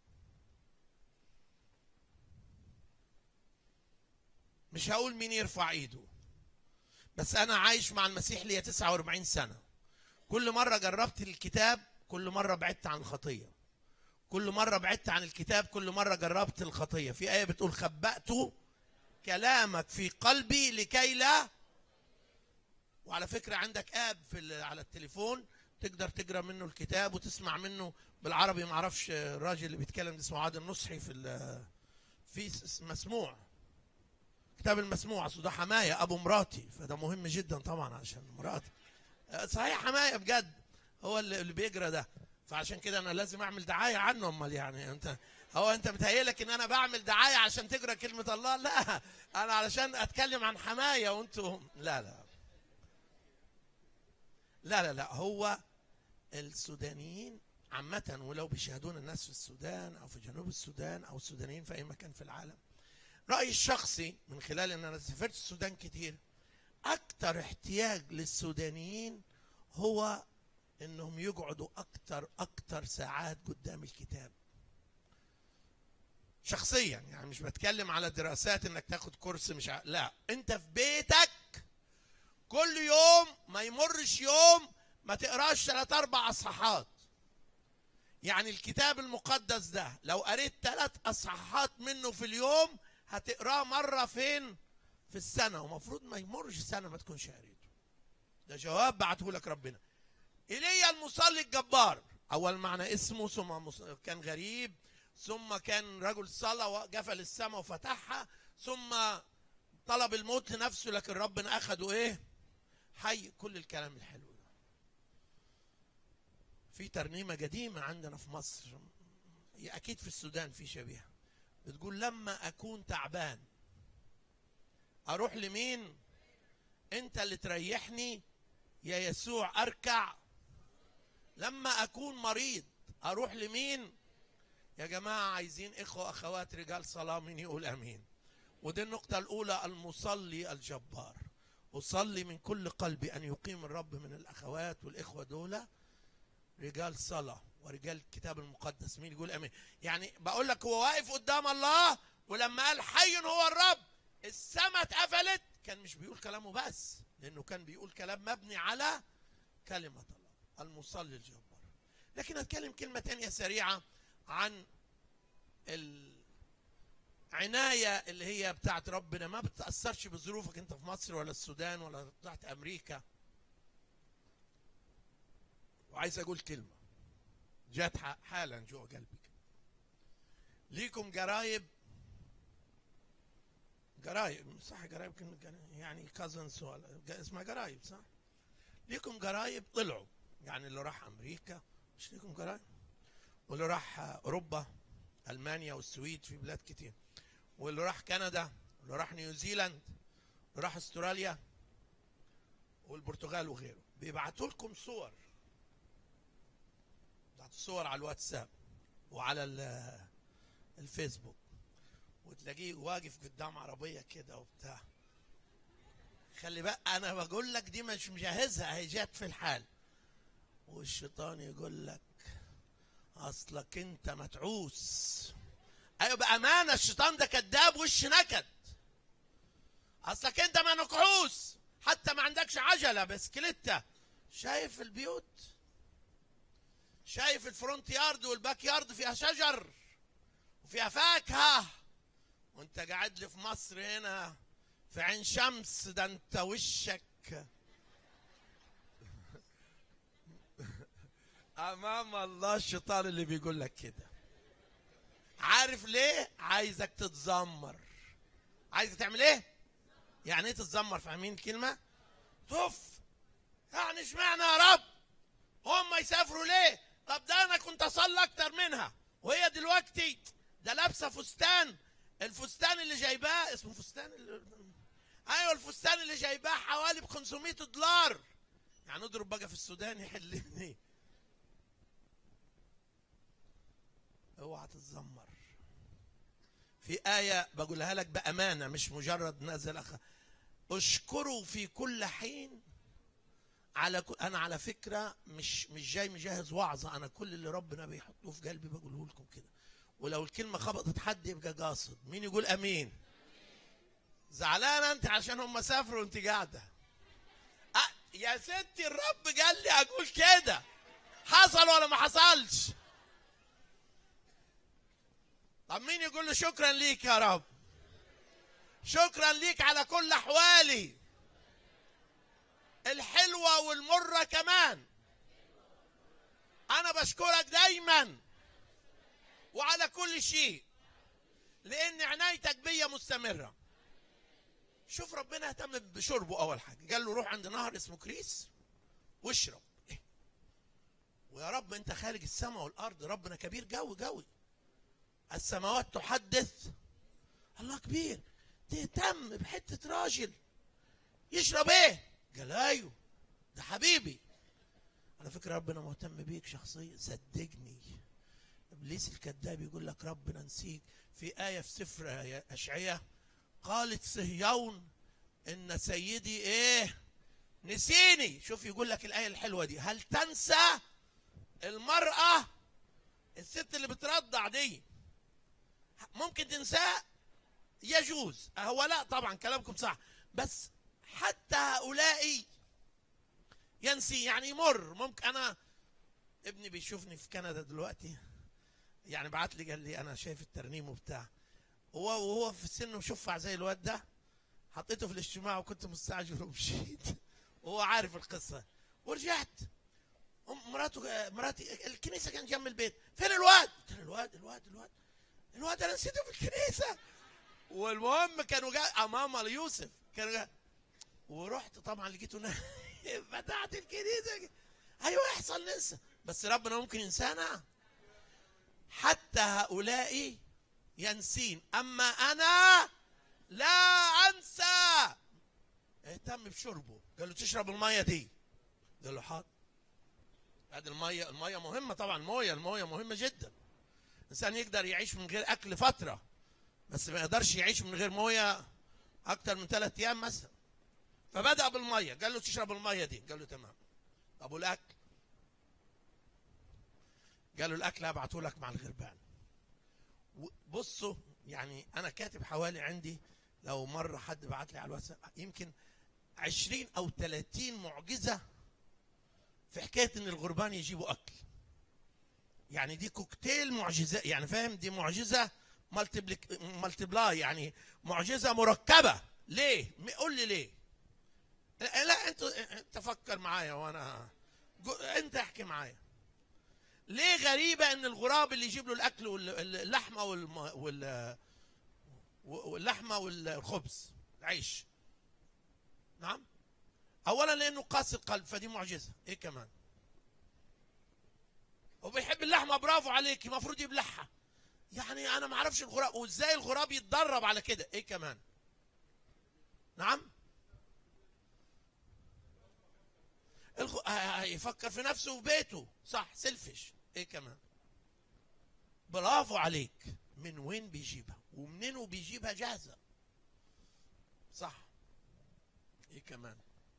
E: مش هقول مين يرفع ايده بس انا عايش مع المسيح ليا 49 سنه كل مره جربت الكتاب كل مره بعدت عن الخطيه كل مره بعدت عن الكتاب كل مره جربت الخطيه في ايه بتقول خبأت كلامك في قلبي لكي لا وعلى فكره عندك اب في ال- على التليفون تقدر تقرا منه الكتاب وتسمع منه بالعربي ما اعرفش الراجل اللي بيتكلم ده اسمه عادل نصحي في ال- في س- مسموع كتاب المسموع اصل ده حمايه ابو مراتي فده مهم جدا طبعا عشان مراتي آه، صحيح حمايه بجد هو اللي اللي بيقرا ده فعشان كده انا لازم اعمل دعايه عنه امال يعني انت هو انت متهيألك ان انا بعمل دعايه عشان تقرا كلمه الله لا انا علشان اتكلم عن حمايه وانتوا لا لا لا لا لا هو السودانيين عامة ولو بيشاهدون الناس في السودان أو في جنوب السودان أو السودانيين في أي مكان في العالم رأيي الشخصي من خلال أن أنا سافرت السودان كتير أكتر احتياج للسودانيين هو أنهم يقعدوا أكتر أكتر ساعات قدام الكتاب شخصيا يعني مش بتكلم على دراسات انك تاخد كورس مش ع... لا انت في بيتك كل يوم ما يمرش يوم ما تقراش ثلاث اربع اصحاحات يعني الكتاب المقدس ده لو قريت ثلاث اصحاحات منه في اليوم هتقراه مره فين في السنه ومفروض ما يمرش سنه ما تكونش قريته ده جواب بعته لك ربنا ايليا المصلي الجبار اول معنى اسمه ثم مص- كان غريب ثم كان رجل صلاه وقفل السماء وفتحها ثم طلب الموت لنفسه لكن ربنا اخده ايه حي كل الكلام الحلو ده في ترنيمه قديمه عندنا في مصر هي اكيد في السودان في شبيهه بتقول لما اكون تعبان اروح لمين انت اللي تريحني يا يسوع اركع لما اكون مريض اروح لمين يا جماعه عايزين اخوه اخوات رجال صلاه مين يقول امين ودي النقطه الاولى المصلي الجبار اصلي من كل قلبي ان يقيم الرب من الاخوات والاخوه دول رجال صلاه ورجال الكتاب المقدس مين يقول امين يعني بقول لك هو واقف قدام الله ولما قال حي هو الرب السماء اتقفلت كان مش بيقول كلامه بس لانه كان بيقول كلام مبني على كلمه الله المصلي الجبار لكن اتكلم كلمه تانية سريعه عن العنايه اللي هي بتاعت ربنا ما بتاثرش بظروفك انت في مصر ولا السودان ولا بتاعت امريكا وعايز اقول كلمه جات ح- حالا جوه قلبي كده. ليكم جرايب جرايب صح جرايب كلمة جرايب يعني كازنز ولا جا- اسمها جرايب صح ليكم جرايب طلعوا يعني اللي راح امريكا مش ليكم جرايب واللي راح اوروبا المانيا والسويد في بلاد كتير واللي راح كندا واللي راح نيوزيلاند واللي راح استراليا والبرتغال وغيره بيبعتوا لكم صور بيبعتوا صور على الواتساب وعلى ال- الفيسبوك وتلاقيه واقف قدام عربيه كده وبتاع خلي بقى انا بقول لك دي مش مجهزها هي جت في الحال والشيطان يقول لك اصلك انت متعوس ايوه بامانه الشيطان ده كذاب وش نكد اصلك انت منكعوس حتى ما عندكش عجله بسكليته شايف البيوت شايف الفرونت يارد والباك يارد فيها شجر وفيها فاكهه وانت قاعد لي في مصر هنا في عين شمس ده انت وشك امام الله الشيطان اللي بيقول لك كده عارف ليه عايزك تتذمر عايزك تعمل ايه يعني ايه تتذمر فاهمين الكلمه تف يعني اشمعنى يا رب هم يسافروا ليه طب ده انا كنت اصلي اكتر منها وهي دلوقتي ده لابسه فستان الفستان اللي جايباه اسمه فستان اللي... ايوه الفستان اللي جايباه حوالي ب 500 دولار يعني اضرب بقى في السودان يحلني اوعى تتذمر في آية بقولها لك بأمانة مش مجرد نزل أخ اشكروا في كل حين على كل... أنا على فكرة مش مش جاي مجهز وعظة أنا كل اللي ربنا بيحطه في قلبي بقوله لكم كده ولو الكلمة خبطت حد يبقى قاصد مين يقول أمين زعلانة أنت عشان هم سافروا وأنت قاعدة أه يا ستي الرب قال لي أقول كده حصل ولا ما حصلش طب مين يقول له شكرا ليك يا رب شكرا ليك على كل احوالي الحلوه والمره كمان انا بشكرك دايما وعلى كل شيء لان عنايتك بيا مستمره شوف ربنا اهتم بشربه اول حاجه قال له روح عند نهر اسمه كريس واشرب إيه؟ ويا رب انت خالق السماء والارض ربنا كبير قوي قوي السماوات تحدث الله كبير تهتم بحتة راجل يشرب ايه قال ايوه ده حبيبي على فكرة ربنا مهتم بيك شخصيا صدقني ابليس الكذاب يقول لك ربنا نسيك في آية في سفر أشعية قالت صهيون إن سيدي إيه نسيني شوف يقول لك الآية الحلوة دي هل تنسى المرأة الست اللي بترضع دي ممكن تنساه يجوز هو لا طبعا كلامكم صح بس حتى هؤلاء ينسي يعني يمر ممكن انا ابني بيشوفني في كندا دلوقتي يعني بعت لي قال لي انا شايف الترنيم وبتاع هو وهو في سنه مشفع زي الواد ده حطيته في الاجتماع وكنت مستعجل ومشيت وهو عارف القصه ورجعت أم- مراته مراتي الكنيسه كانت جنب البيت فين الواد؟ قلت له الواد الواد الواد الواد انا نسيته في الكنيسه والمهم كانوا جاي امام يوسف كانوا جاي ورحت طبعا لقيته نايم فتحت الكنيسه ايوه يحصل ننسى بس ربنا ممكن ينسانا حتى هؤلاء ينسين اما انا لا انسى اهتم بشربه قال له تشرب الميه دي قال له حاضر هذه الميه الميه مهمه طبعا المويه المويه مهمه جدا الانسان يقدر يعيش من غير اكل فتره بس ما يقدرش يعيش من غير مويه اكتر من ثلاث ايام مثلا فبدا بالميه قال له تشرب الميه دي قال له تمام طب والاكل قال له الاكل هبعته لك مع الغربان و- بصوا يعني انا كاتب حوالي عندي لو مره حد بعت لي على الواتساب يمكن 20 او 30 معجزه في حكايه ان الغربان يجيبوا اكل يعني دي كوكتيل معجزه يعني فاهم دي معجزه مالتيبليك مالتيبلاي يعني معجزه مركبه ليه م- قول لي ليه لا انت انت فكر معايا وانا جو- انت احكي معايا ليه غريبه ان الغراب اللي يجيب له الاكل واللحمه والم... وال واللحمه والخبز العيش نعم اولا لانه قاسي القلب فدي معجزه ايه كمان وبيحب اللحمه برافو عليك المفروض يبلعها يعني انا ما اعرفش الغراب وازاي الغراب يتدرب على كده ايه كمان نعم الغ... آه، آه، يفكر في نفسه وفي بيته صح سيلفش ايه كمان برافو عليك من وين بيجيبها ومنين وبيجيبها جاهزه صح ايه كمان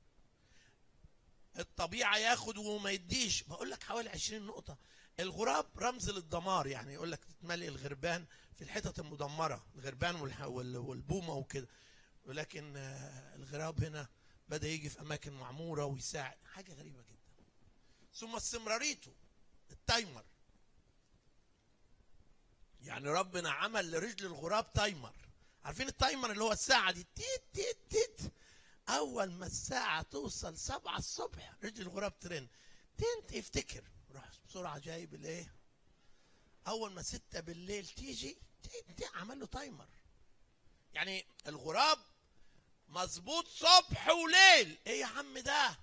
E: الطبيعه ياخد وما يديش بقول لك حوالي 20 نقطه الغراب رمز للدمار يعني يقول لك تتملي الغربان في الحتت المدمره الغربان والح- وال- والبومه وكده ولكن آه، الغراب هنا بدا يجي في اماكن معموره ويساعد حاجه غريبه جدا ثم استمراريته التايمر يعني ربنا عمل لرجل الغراب تايمر عارفين التايمر اللي هو الساعه دي تيت تيت تيت اول ما الساعه توصل سبعة الصبح رجل الغراب ترن تنت يفتكر راح بسرعه جايب الايه اول ما ستة بالليل تيجي تيت تيت عمل له تايمر يعني الغراب مظبوط صبح وليل ايه يا عم ده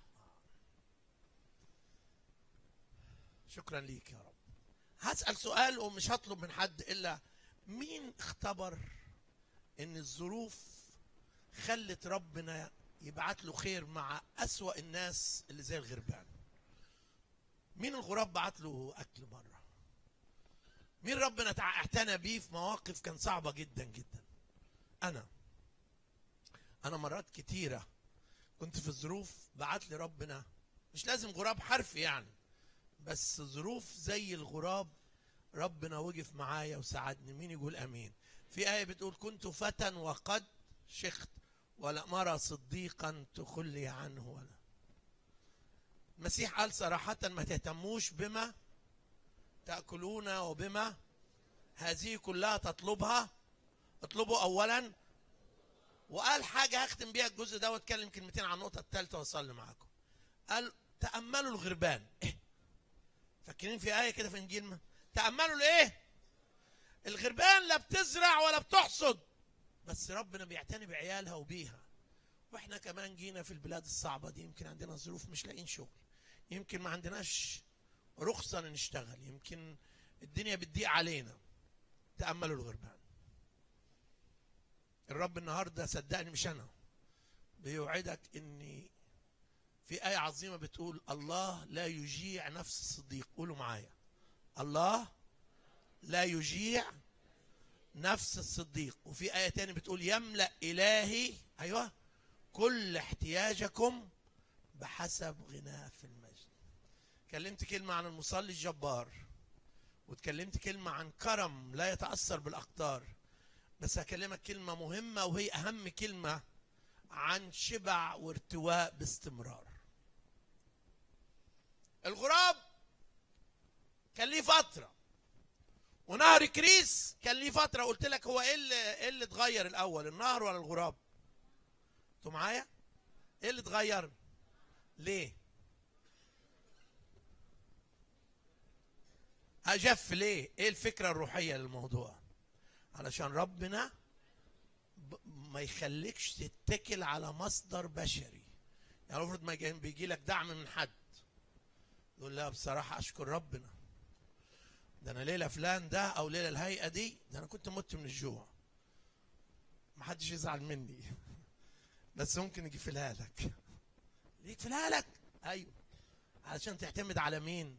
E: شكرا ليك يا رب هسأل سؤال ومش هطلب من حد إلا مين اختبر إن الظروف خلت ربنا يبعت له خير مع أسوأ الناس اللي زي الغربان مين الغراب بعت له أكل مرة مين ربنا تع- اعتنى بيه في مواقف كان صعبة جدا جدا أنا أنا مرات كتيرة كنت في ظروف بعت لي ربنا مش لازم غراب حرفي يعني بس ظروف زي الغراب ربنا وقف معايا وساعدني مين يقول امين في آية بتقول كنت فتى وقد شخت ولم أرى صديقا تخلي عنه ولا المسيح قال صراحة ما تهتموش بما تأكلون وبما هذه كلها تطلبها اطلبوا أولا وقال حاجة هختم بيها الجزء ده واتكلم كلمتين عن النقطة الثالثة واصلي معاكم قال تأملوا الغربان إيه؟ فاكرين في آية كده في إنجيل ما تأملوا الإيه؟ الغربان لا بتزرع ولا بتحصد بس ربنا بيعتني بعيالها وبيها واحنا كمان جينا في البلاد الصعبة دي يمكن عندنا ظروف مش لاقيين شغل يمكن ما عندناش رخصة إن نشتغل يمكن الدنيا بتضيق علينا تأملوا الغربان الرب النهاردة صدقني مش أنا بيوعدك إني في آية عظيمة بتقول الله لا يجيع نفس الصديق قولوا معايا الله لا يجيع نفس الصديق وفي آية تاني بتقول يملأ إلهي أيوة كل احتياجكم بحسب غناه في المجد كلمت كلمة عن المصلي الجبار وتكلمت كلمة عن كرم لا يتأثر بالأقدار بس هكلمك كلمة مهمة وهي أهم كلمة عن شبع وارتواء باستمرار الغراب كان ليه فتره ونهر كريس كان ليه فتره قلت لك هو ايه اللي ايه اللي اتغير الاول النهر ولا الغراب انتوا معايا ايه اللي اتغير ليه اجف ليه ايه الفكره الروحيه للموضوع علشان ربنا ب- ما يخليكش تتكل على مصدر بشري يعني المفروض ما يجي- بيجي لك دعم من حد يقول لا بصراحه اشكر ربنا ده انا ليله فلان ده او ليله الهيئه دي ده انا كنت مت من الجوع ما حدش يزعل مني بس ممكن يقفلها لك يقفلها لك ايوه علشان تعتمد على مين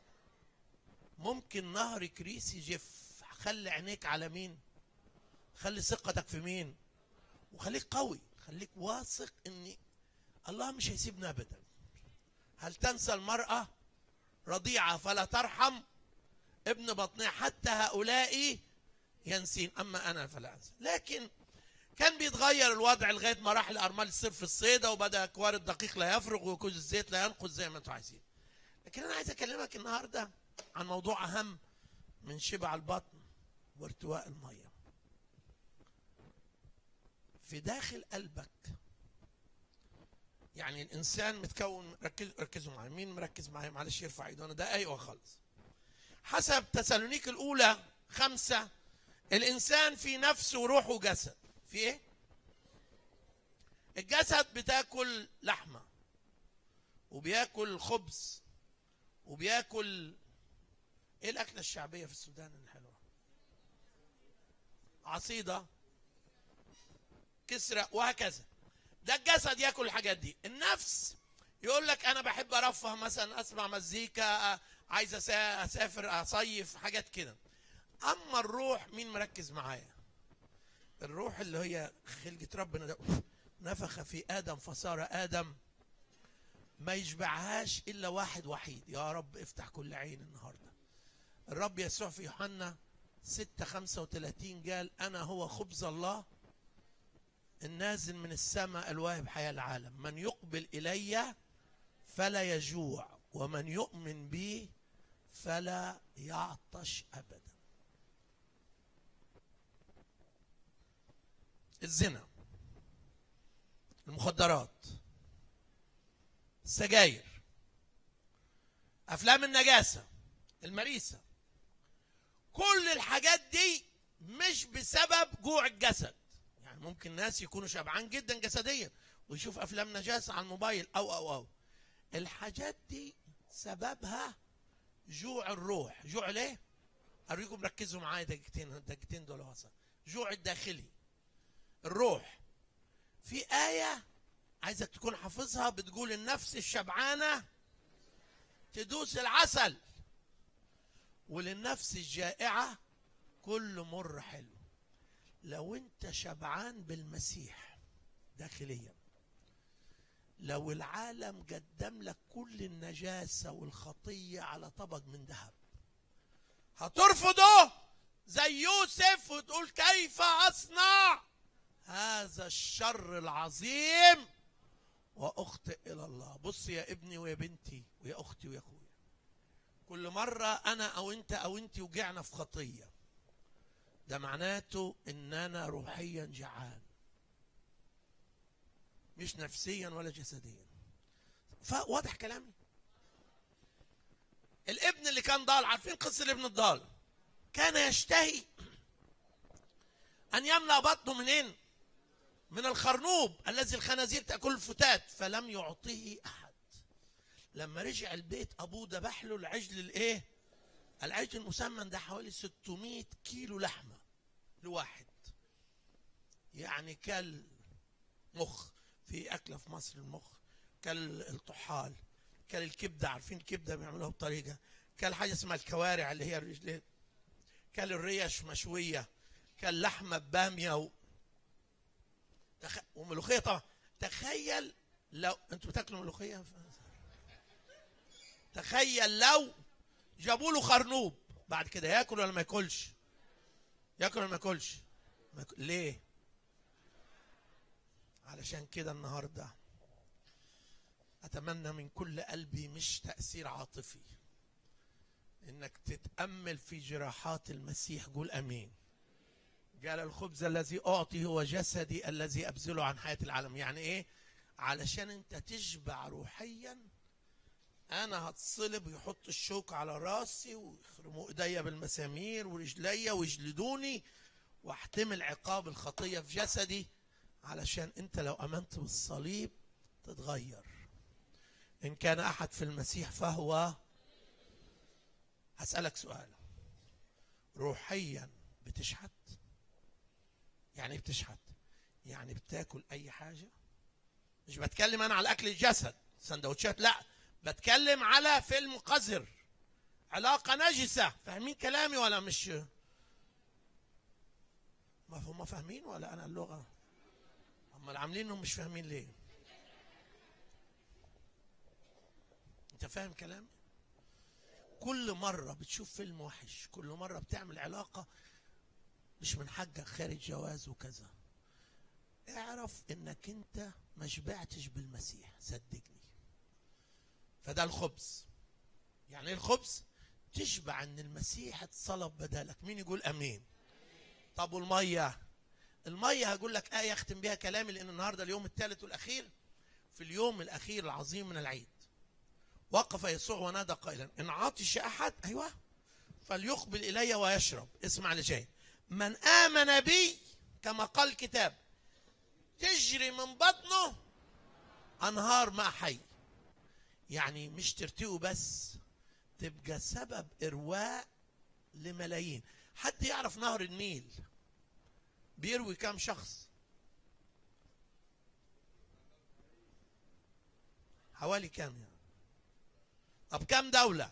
E: ممكن نهر كريس يجف خلي عينيك على مين خلي ثقتك في مين وخليك قوي خليك واثق ان الله مش هيسيبنا ابدا هل تنسى المراه رضيعه فلا ترحم ابن بطنها حتى هؤلاء ينسين اما انا فلا انسى لكن كان بيتغير الوضع لغايه ما راح لارمال السر في الصيده وبدا اكوار الدقيق لا يفرغ وكوز الزيت لا ينقذ زي ما انتم عايزين لكن انا عايز اكلمك النهارده عن موضوع اهم من شبع البطن وارتواء الميه في داخل قلبك يعني الانسان متكون ركز ركزوا معايا مين مركز معايا معلش يرفع ايده انا ده ايوه خالص حسب تسالونيك الاولى خمسة الانسان في نفس وروح وجسد في ايه الجسد بتاكل لحمه وبياكل خبز وبياكل ايه الاكله الشعبيه في السودان الحلوه عصيده كسرة وهكذا ده الجسد ياكل الحاجات دي النفس يقول لك انا بحب ارفه مثلا اسمع مزيكا أ- عايز أسا- اسافر اصيف حاجات كده اما الروح مين مركز معايا الروح اللي هي خلقة ربنا ده نفخ في ادم فصار ادم ما يشبعهاش الا واحد وحيد يا رب افتح كل عين النهارده الرب يسوع في يوحنا 6 35 قال انا هو خبز الله النازل من السماء الواهب حياه العالم من يقبل الي فلا يجوع ومن يؤمن بي فلا يعطش ابدا الزنا المخدرات السجاير افلام النجاسه المريسه كل الحاجات دي مش بسبب جوع الجسد يعني ممكن ناس يكونوا شبعان جدا جسديا ويشوف افلام نجاسه على الموبايل او او او الحاجات دي سببها جوع الروح جوع ليه اريكم ركزوا معايا دقيقتين دقيقتين دول وصل جوع الداخلي الروح في آية عايزك تكون حافظها بتقول النفس الشبعانة تدوس العسل وللنفس الجائعة كل مر حلو لو انت شبعان بالمسيح داخليا لو العالم قدم لك كل النجاسة والخطية على طبق من ذهب هترفضه زي يوسف وتقول كيف أصنع هذا الشر العظيم وأخطئ إلى الله بص يا ابني ويا بنتي ويا أختي ويا أخويا كل مرة أنا أو أنت أو أنت وقعنا في خطية ده معناته إننا روحيا جعان مش نفسيا ولا جسديا فواضح كلامي الابن اللي كان ضال عارفين قصة الابن الضال كان يشتهي أن يملأ بطنه منين من الخرنوب الذي الخنازير تأكل الفتات فلم يعطيه أحد لما رجع البيت أبوه ذبح له العجل الإيه العجل المسمن ده حوالي 600 كيلو لحمة لواحد يعني كل مخ في أكلة في مصر المخ كل الطحال كل الكبدة عارفين الكبدة بيعملوها بطريقة كل حاجة اسمها الكوارع اللي هي الرجلين كل الريش مشوية كل لحمة بامية و... تخ... وملوخية طبعا تخيل لو انتوا بتاكلوا ملوخية تخيل لو جابوا له خرنوب بعد كده ياكل ولا ما ياكلش ياكل ولا ما ياكلش ما ياكل. ليه علشان كده النهارده اتمنى من كل قلبي مش تاثير عاطفي انك تتامل في جراحات المسيح قول امين قال الخبز الذي اعطي هو جسدي الذي ابذله عن حياه العالم يعني ايه علشان انت تشبع روحيا انا هتصلب ويحط الشوك على راسي ويخرموا ايديا بالمسامير ورجليا ويجلدوني واحتمل عقاب الخطيه في جسدي علشان انت لو امنت بالصليب تتغير ان كان احد في المسيح فهو هسالك سؤال روحيا بتشحت يعني إيه بتشحت يعني بتاكل اي حاجه مش بتكلم انا على اكل الجسد سندوتشات لا بتكلم على فيلم قذر علاقه نجسه فاهمين كلامي ولا مش ما هم فاهمين ولا انا اللغه امال عاملين انهم مش فاهمين ليه انت فاهم كلامي كل مره بتشوف فيلم وحش كل مره بتعمل علاقه مش من حقك خارج جواز وكذا اعرف انك انت ما شبعتش بالمسيح صدقني فده الخبز يعني ايه الخبز تشبع ان المسيح اتصلب بدالك مين يقول امين طب والميه الميه هقول لك ايه اختم بيها كلامي لان النهارده اليوم الثالث والاخير في اليوم الاخير العظيم من العيد وقف يسوع ونادى قائلا ان عطش احد ايوه فليقبل الي ويشرب اسمع اللي جاي من امن بي كما قال الكتاب تجري من بطنه انهار ماء حي يعني مش ترتقوا بس تبقى سبب ارواء لملايين حد يعرف نهر النيل بيروي كام شخص حوالي كام يعني طب كام دولة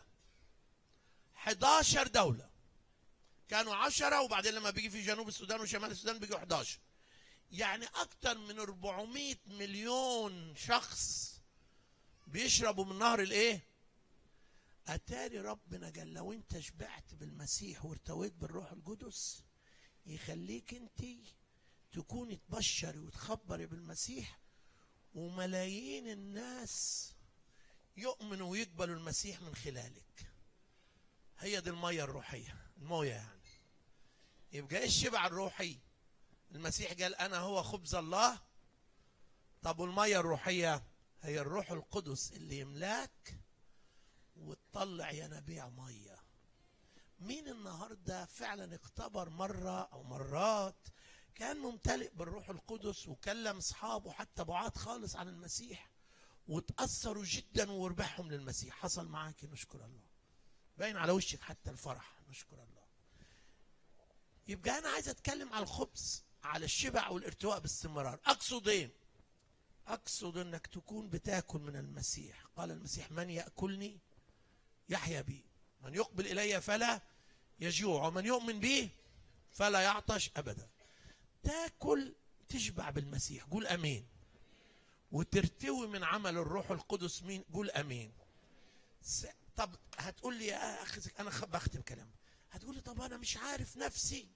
E: 11 دولة كانوا 10 وبعدين لما بيجي في جنوب السودان وشمال السودان بيجوا 11 يعني اكتر من 400 مليون شخص بيشربوا من نهر الايه اتاري ربنا قال لو انت شبعت بالمسيح وارتويت بالروح القدس يخليك انت تكوني تبشري وتخبري بالمسيح وملايين الناس يؤمنوا ويقبلوا المسيح من خلالك هي دي الميه الروحيه المويه يعني يبقى ايه الشبع الروحي المسيح قال انا هو خبز الله طب والميه الروحيه هي الروح القدس اللي يملاك وتطلع ينابيع ميه مين النهارده فعلا اختبر مره او مرات كان ممتلئ بالروح القدس وكلم اصحابه حتى بعاد خالص عن المسيح وتاثروا جدا وربحهم للمسيح حصل معاك نشكر الله باين على وشك حتى الفرح نشكر الله يبقى انا عايز اتكلم على الخبز على الشبع والارتواء باستمرار اقصد ايه اقصد انك تكون بتاكل من المسيح قال المسيح من ياكلني يحيا بي من يقبل الي فلا يجوع ومن يؤمن بي فلا يعطش ابدا تاكل تشبع بالمسيح قول امين وترتوي من عمل الروح القدس مين قول امين س... طب هتقول لي يا اخي انا خ- بختم كلام هتقول لي طب انا مش عارف نفسي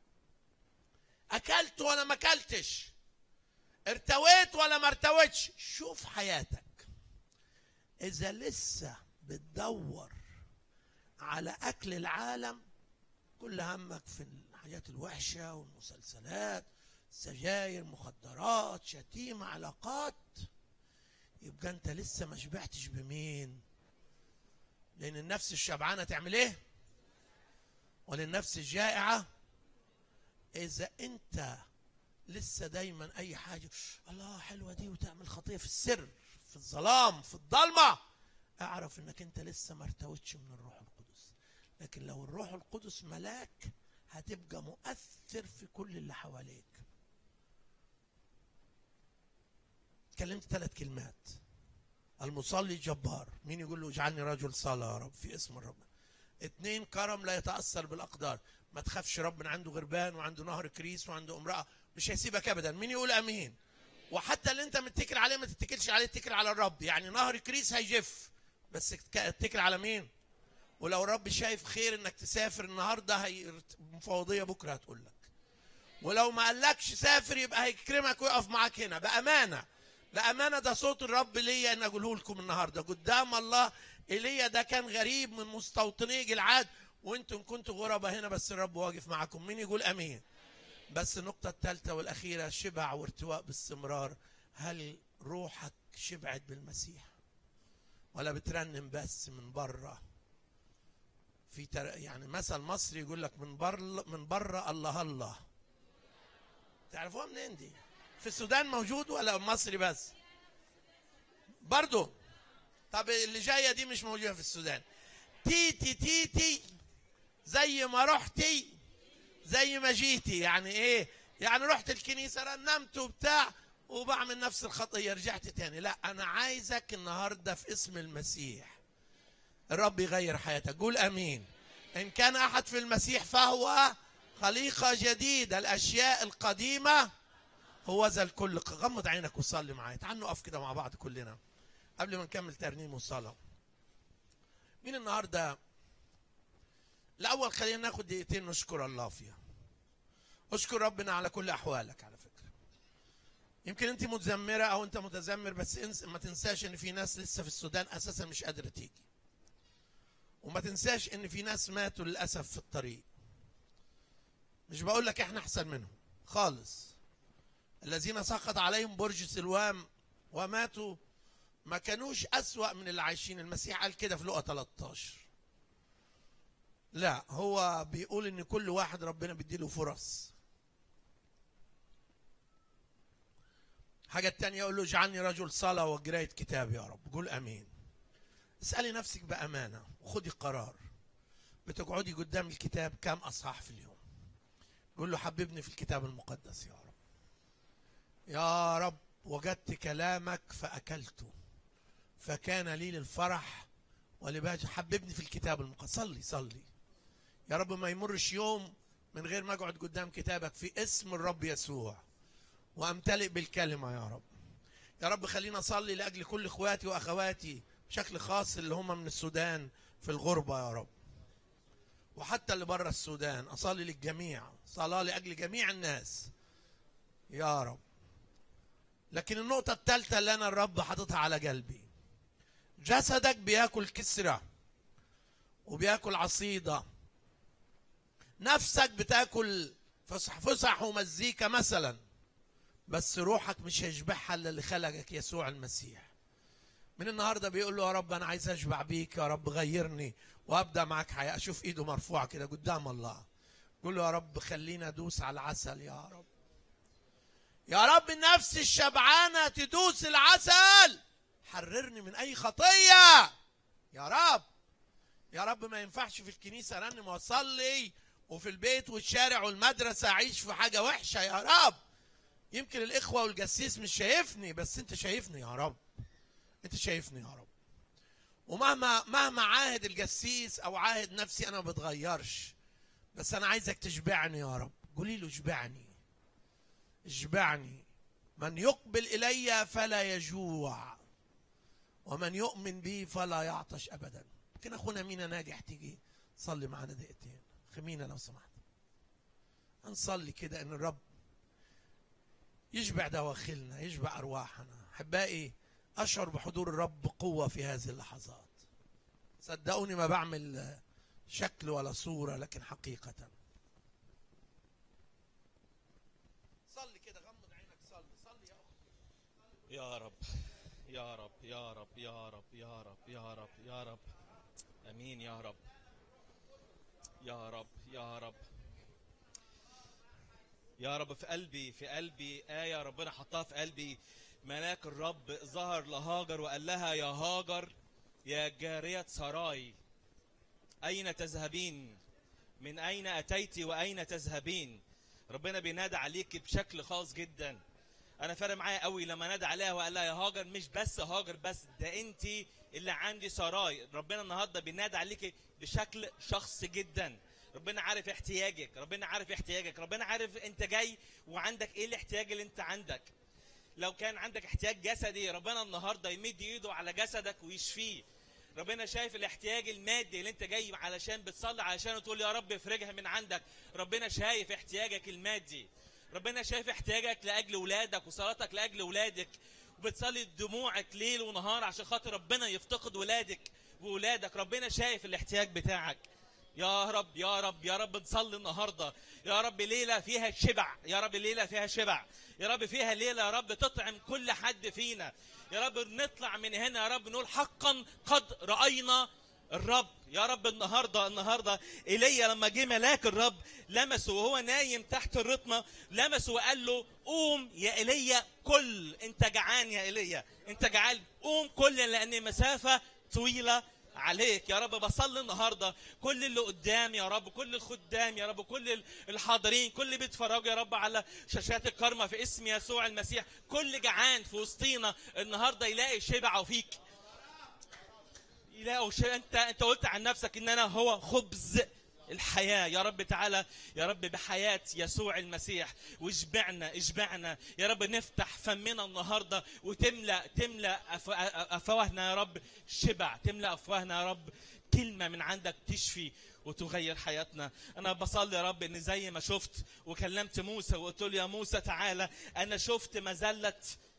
E: اكلت ولا ما اكلتش ارتويت ولا ما ارتويتش شوف حياتك اذا لسه بتدور على اكل العالم كل همك في الحاجات الوحشه والمسلسلات سجاير مخدرات شتيمه علاقات يبقى انت لسه ما شبعتش بمين لان النفس الشبعانه تعمل ايه وللنفس الجائعه اذا انت لسه دايما اي حاجه الله حلوه دي وتعمل خطيه في السر في الظلام في الضلمه اعرف انك انت لسه ما ارتويتش من الروح القدس لكن لو الروح القدس ملاك هتبقى مؤثر في كل اللي حواليك اتكلمت ثلاث كلمات المصلي جبار مين يقول له اجعلني رجل صلاة يا رب في اسم الرب اتنين كرم لا يتأثر بالأقدار ما تخافش ربنا عنده غربان وعنده نهر كريس وعنده امرأة مش هيسيبك أبدا مين يقول أمين وحتى اللي انت متكل عليه ما تتكلش عليه اتكل على الرب يعني نهر كريس هيجف بس اتك- اتكل على مين ولو الرب شايف خير انك تسافر النهارده هي مفوضيه بكره هتقول لك ولو ما قالكش سافر يبقى هيكرمك ويقف معاك هنا بامانه بامانه ده صوت الرب ليا ان اقوله لكم النهارده قدام الله ايليا ده كان غريب من مستوطني جلعاد وانتم كنتوا غرباء هنا بس الرب واقف معاكم مين يقول امين بس النقطه الثالثه والاخيره شبع وارتواء باستمرار هل روحك شبعت بالمسيح ولا بترنم بس من بره في تر... يعني مثل مصري يقول لك من بره من بره الله الله تعرفوها منين دي في السودان موجود ولا مصري بس برضو طب اللي جايه دي مش موجوده في السودان تيتي تيتي زي ما رحتي زي ما جيتي يعني ايه يعني رحت الكنيسه رنمت وبتاع وبعمل نفس الخطيه رجعت تاني لا انا عايزك النهارده في اسم المسيح الرب يغير حياتك قول امين ان كان احد في المسيح فهو خليقه جديده الاشياء القديمه هو ذا الكل غمض عينك وصلي معايا تعال نقف كده مع بعض كلنا قبل ما نكمل ترنيم وصلاه مين النهارده الاول خلينا ناخد دقيقتين نشكر الله فيها اشكر ربنا على كل احوالك على فكره يمكن انت متذمره او انت متذمر بس انس ما تنساش ان في ناس لسه في السودان اساسا مش قادره تيجي وما تنساش ان في ناس ماتوا للاسف في الطريق مش بقول لك احنا احسن منهم خالص الذين سقط عليهم برج سلوام وماتوا ما كانوش أسوأ من اللي عايشين المسيح قال كده في لقا 13 لا هو بيقول ان كل واحد ربنا بيديله فرص حاجة التانية يقول له اجعلني رجل صلاة وقراية كتاب يا رب قول امين اسألي نفسك بأمانة وخدي قرار بتقعدي قدام الكتاب كام أصحاح في اليوم قول له حببني في الكتاب المقدس يا رب يا رب وجدت كلامك فأكلته فكان لي للفرح ولبهجة حببني في الكتاب المقدس صلي صلي يا رب ما يمرش يوم من غير ما اقعد قدام كتابك في اسم الرب يسوع وامتلئ بالكلمة يا رب يا رب خلينا اصلي لاجل كل اخواتي واخواتي بشكل خاص اللي هم من السودان في الغربة يا رب وحتى اللي بره السودان اصلي للجميع صلاة لاجل جميع الناس يا رب لكن النقطة الثالثة اللي أنا الرب حاططها على قلبي جسدك بياكل كسرة وبياكل عصيدة نفسك بتاكل فسح فسح ومزيكا مثلا بس روحك مش هيشبعها الا اللي خلقك يسوع المسيح من النهارده بيقول له يا رب انا عايز اشبع بيك يا رب غيرني وابدا معاك حياه اشوف ايده مرفوعه كده قدام الله قول له يا رب خلينا ادوس على العسل يا رب يا رب النفس الشبعانة تدوس العسل حررني من أي خطية يا رب يا رب ما ينفعش في الكنيسة أرنم وأصلي وفي البيت والشارع والمدرسة أعيش في حاجة وحشة يا رب يمكن الإخوة والجسيس مش شايفني بس أنت شايفني يا رب أنت شايفني يا رب ومهما مهما عاهد الجسيس أو عاهد نفسي أنا ما بتغيرش بس أنا عايزك تشبعني يا رب قولي له اشبعني اشبعني من يقبل الي فلا يجوع ومن يؤمن بي فلا يعطش ابدا ممكن اخونا مينا ناجح تيجي صلي معانا دقيقتين خمينا لو سمحت هنصلي كده ان الرب يشبع دواخلنا يشبع ارواحنا احبائي اشعر بحضور الرب بقوه في هذه اللحظات صدقوني ما بعمل شكل ولا صوره لكن حقيقه صلي كده غمض عينك صلي صلي يا اختي
F: يا رب يا رب يا رب يا رب يا رب يا رب يا رب امين يا رب يا رب يا رب يا رب في قلبي في قلبي آية ربنا حطها في قلبي ملاك الرب ظهر لهاجر وقال لها يا هاجر يا جارية سراي أين تذهبين من أين أتيت وأين تذهبين ربنا بينادى عليك بشكل خاص جدا انا فارق معايا قوي لما نادى عليها وقال لها يا هاجر مش بس هاجر بس ده انت اللي عندي سراي ربنا النهارده بينادى عليك بشكل شخصي جدا ربنا عارف احتياجك ربنا عارف احتياجك ربنا عارف انت جاي وعندك ايه الاحتياج اللي انت عندك لو كان عندك احتياج جسدي ربنا النهارده يمد ايده على جسدك ويشفيه ربنا شايف الاحتياج المادي اللي انت جاي علشان بتصلي علشان تقول يا رب افرجها من عندك ربنا شايف احتياجك المادي ربنا شايف احتياجك لاجل ولادك وصلاتك لاجل ولادك وبتصلي دموعك ليل ونهار عشان خاطر ربنا يفتقد ولادك وولادك ربنا شايف الاحتياج بتاعك يا رب يا رب يا رب نصلي النهارده يا رب ليله فيها شبع يا رب ليله فيها شبع يا رب فيها ليله يا رب تطعم كل حد فينا يا رب نطلع من هنا يا رب نقول حقا قد راينا الرب يا رب النهارده النهارده ايليا لما جه ملاك الرب لمسه وهو نايم تحت الرطمه لمسه وقال له قوم يا ايليا كل انت جعان يا ايليا انت جعان قوم كل لان مسافه طويله عليك يا رب بصلي النهارده كل اللي قدام يا رب كل الخدام يا رب كل الحاضرين كل اللي بيتفرجوا يا رب على شاشات الكرمة في اسم يسوع المسيح كل جعان في وسطينا النهارده يلاقي شبعه فيك يلاقوا شيء انت انت قلت عن نفسك ان انا هو خبز الحياة يا رب تعالى يا رب بحياة يسوع المسيح واشبعنا اشبعنا يا رب نفتح فمنا النهاردة وتملأ تملأ أف- أفواهنا يا رب شبع تملأ أفواهنا يا رب كلمة من عندك تشفي وتغير حياتنا انا بصلي يا رب ان زي ما شفت وكلمت موسى وقلت له يا موسى تعالى انا شفت مذله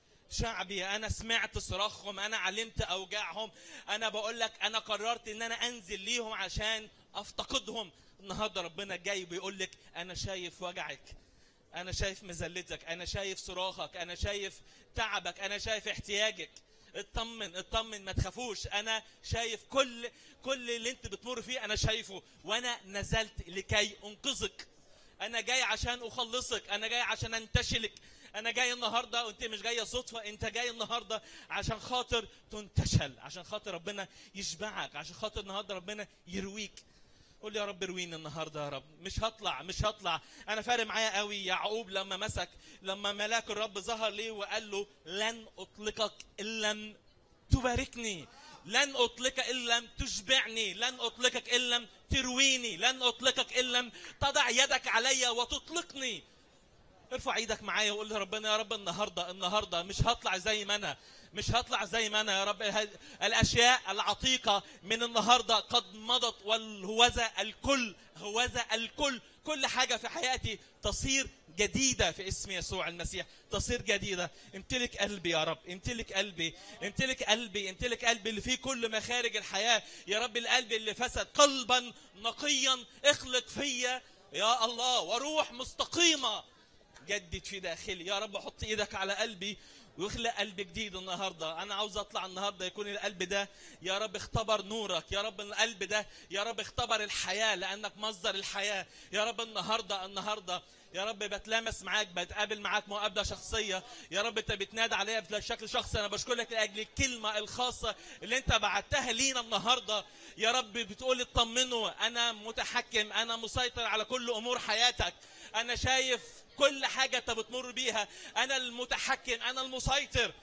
F: شعبي انا سمعت صراخهم انا علمت اوجاعهم انا بقول لك انا قررت ان انا انزل ليهم عشان افتقدهم النهارده ربنا جاي بيقول لك انا شايف وجعك انا شايف مذلتك انا شايف صراخك انا شايف تعبك انا شايف احتياجك اطمن اطمن ما تخافوش انا شايف كل كل اللي انت بتمر فيه انا شايفه وانا نزلت لكي انقذك انا جاي عشان اخلصك انا جاي عشان انتشلك انا جاي النهارده وانت مش جايه صدفه انت جاي النهارده عشان خاطر تنتشل عشان خاطر ربنا يشبعك عشان خاطر النهارده ربنا يرويك قول يا رب ارويني النهارده يا رب مش هطلع مش هطلع انا فارق معايا قوي يعقوب لما مسك لما ملاك الرب ظهر ليه وقال له لن اطلقك ان لم تباركني لن اطلقك ان لم تشبعني لن اطلقك ان لم ترويني لن اطلقك ان لم تضع يدك علي وتطلقني ارفع ايدك معايا وقول لربنا يا رب النهارده النهارده مش هطلع زي ما انا مش هطلع زي ما انا يا رب ه- الاشياء العتيقه من النهارده قد مضت والهوذا الكل هوذا الكل كل حاجه في حياتي تصير جديده في اسم يسوع المسيح تصير جديده امتلك قلبي يا رب امتلك قلبي امتلك قلبي امتلك قلبي اللي فيه كل مخارج الحياه يا رب القلب اللي فسد قلبا نقيا اخلق فيا يا الله وروح مستقيمه جدد في داخلي يا رب حط ايدك على قلبي ويخلق قلب جديد النهارده انا عاوز اطلع النهارده يكون القلب ده يا رب اختبر نورك يا رب القلب ده يا رب اختبر الحياه لانك مصدر الحياه يا رب النهارده النهارده يا رب بتلامس معاك بتقابل معاك مقابله شخصيه يا رب انت بتنادى عليا بشكل شخصي انا بشكرك لاجل الكلمه الخاصه اللي انت بعتها لينا النهارده يا رب بتقول اطمنوا انا متحكم انا مسيطر على كل امور حياتك انا شايف كل حاجه انت بتمر بيها انا المتحكم انا المسيطر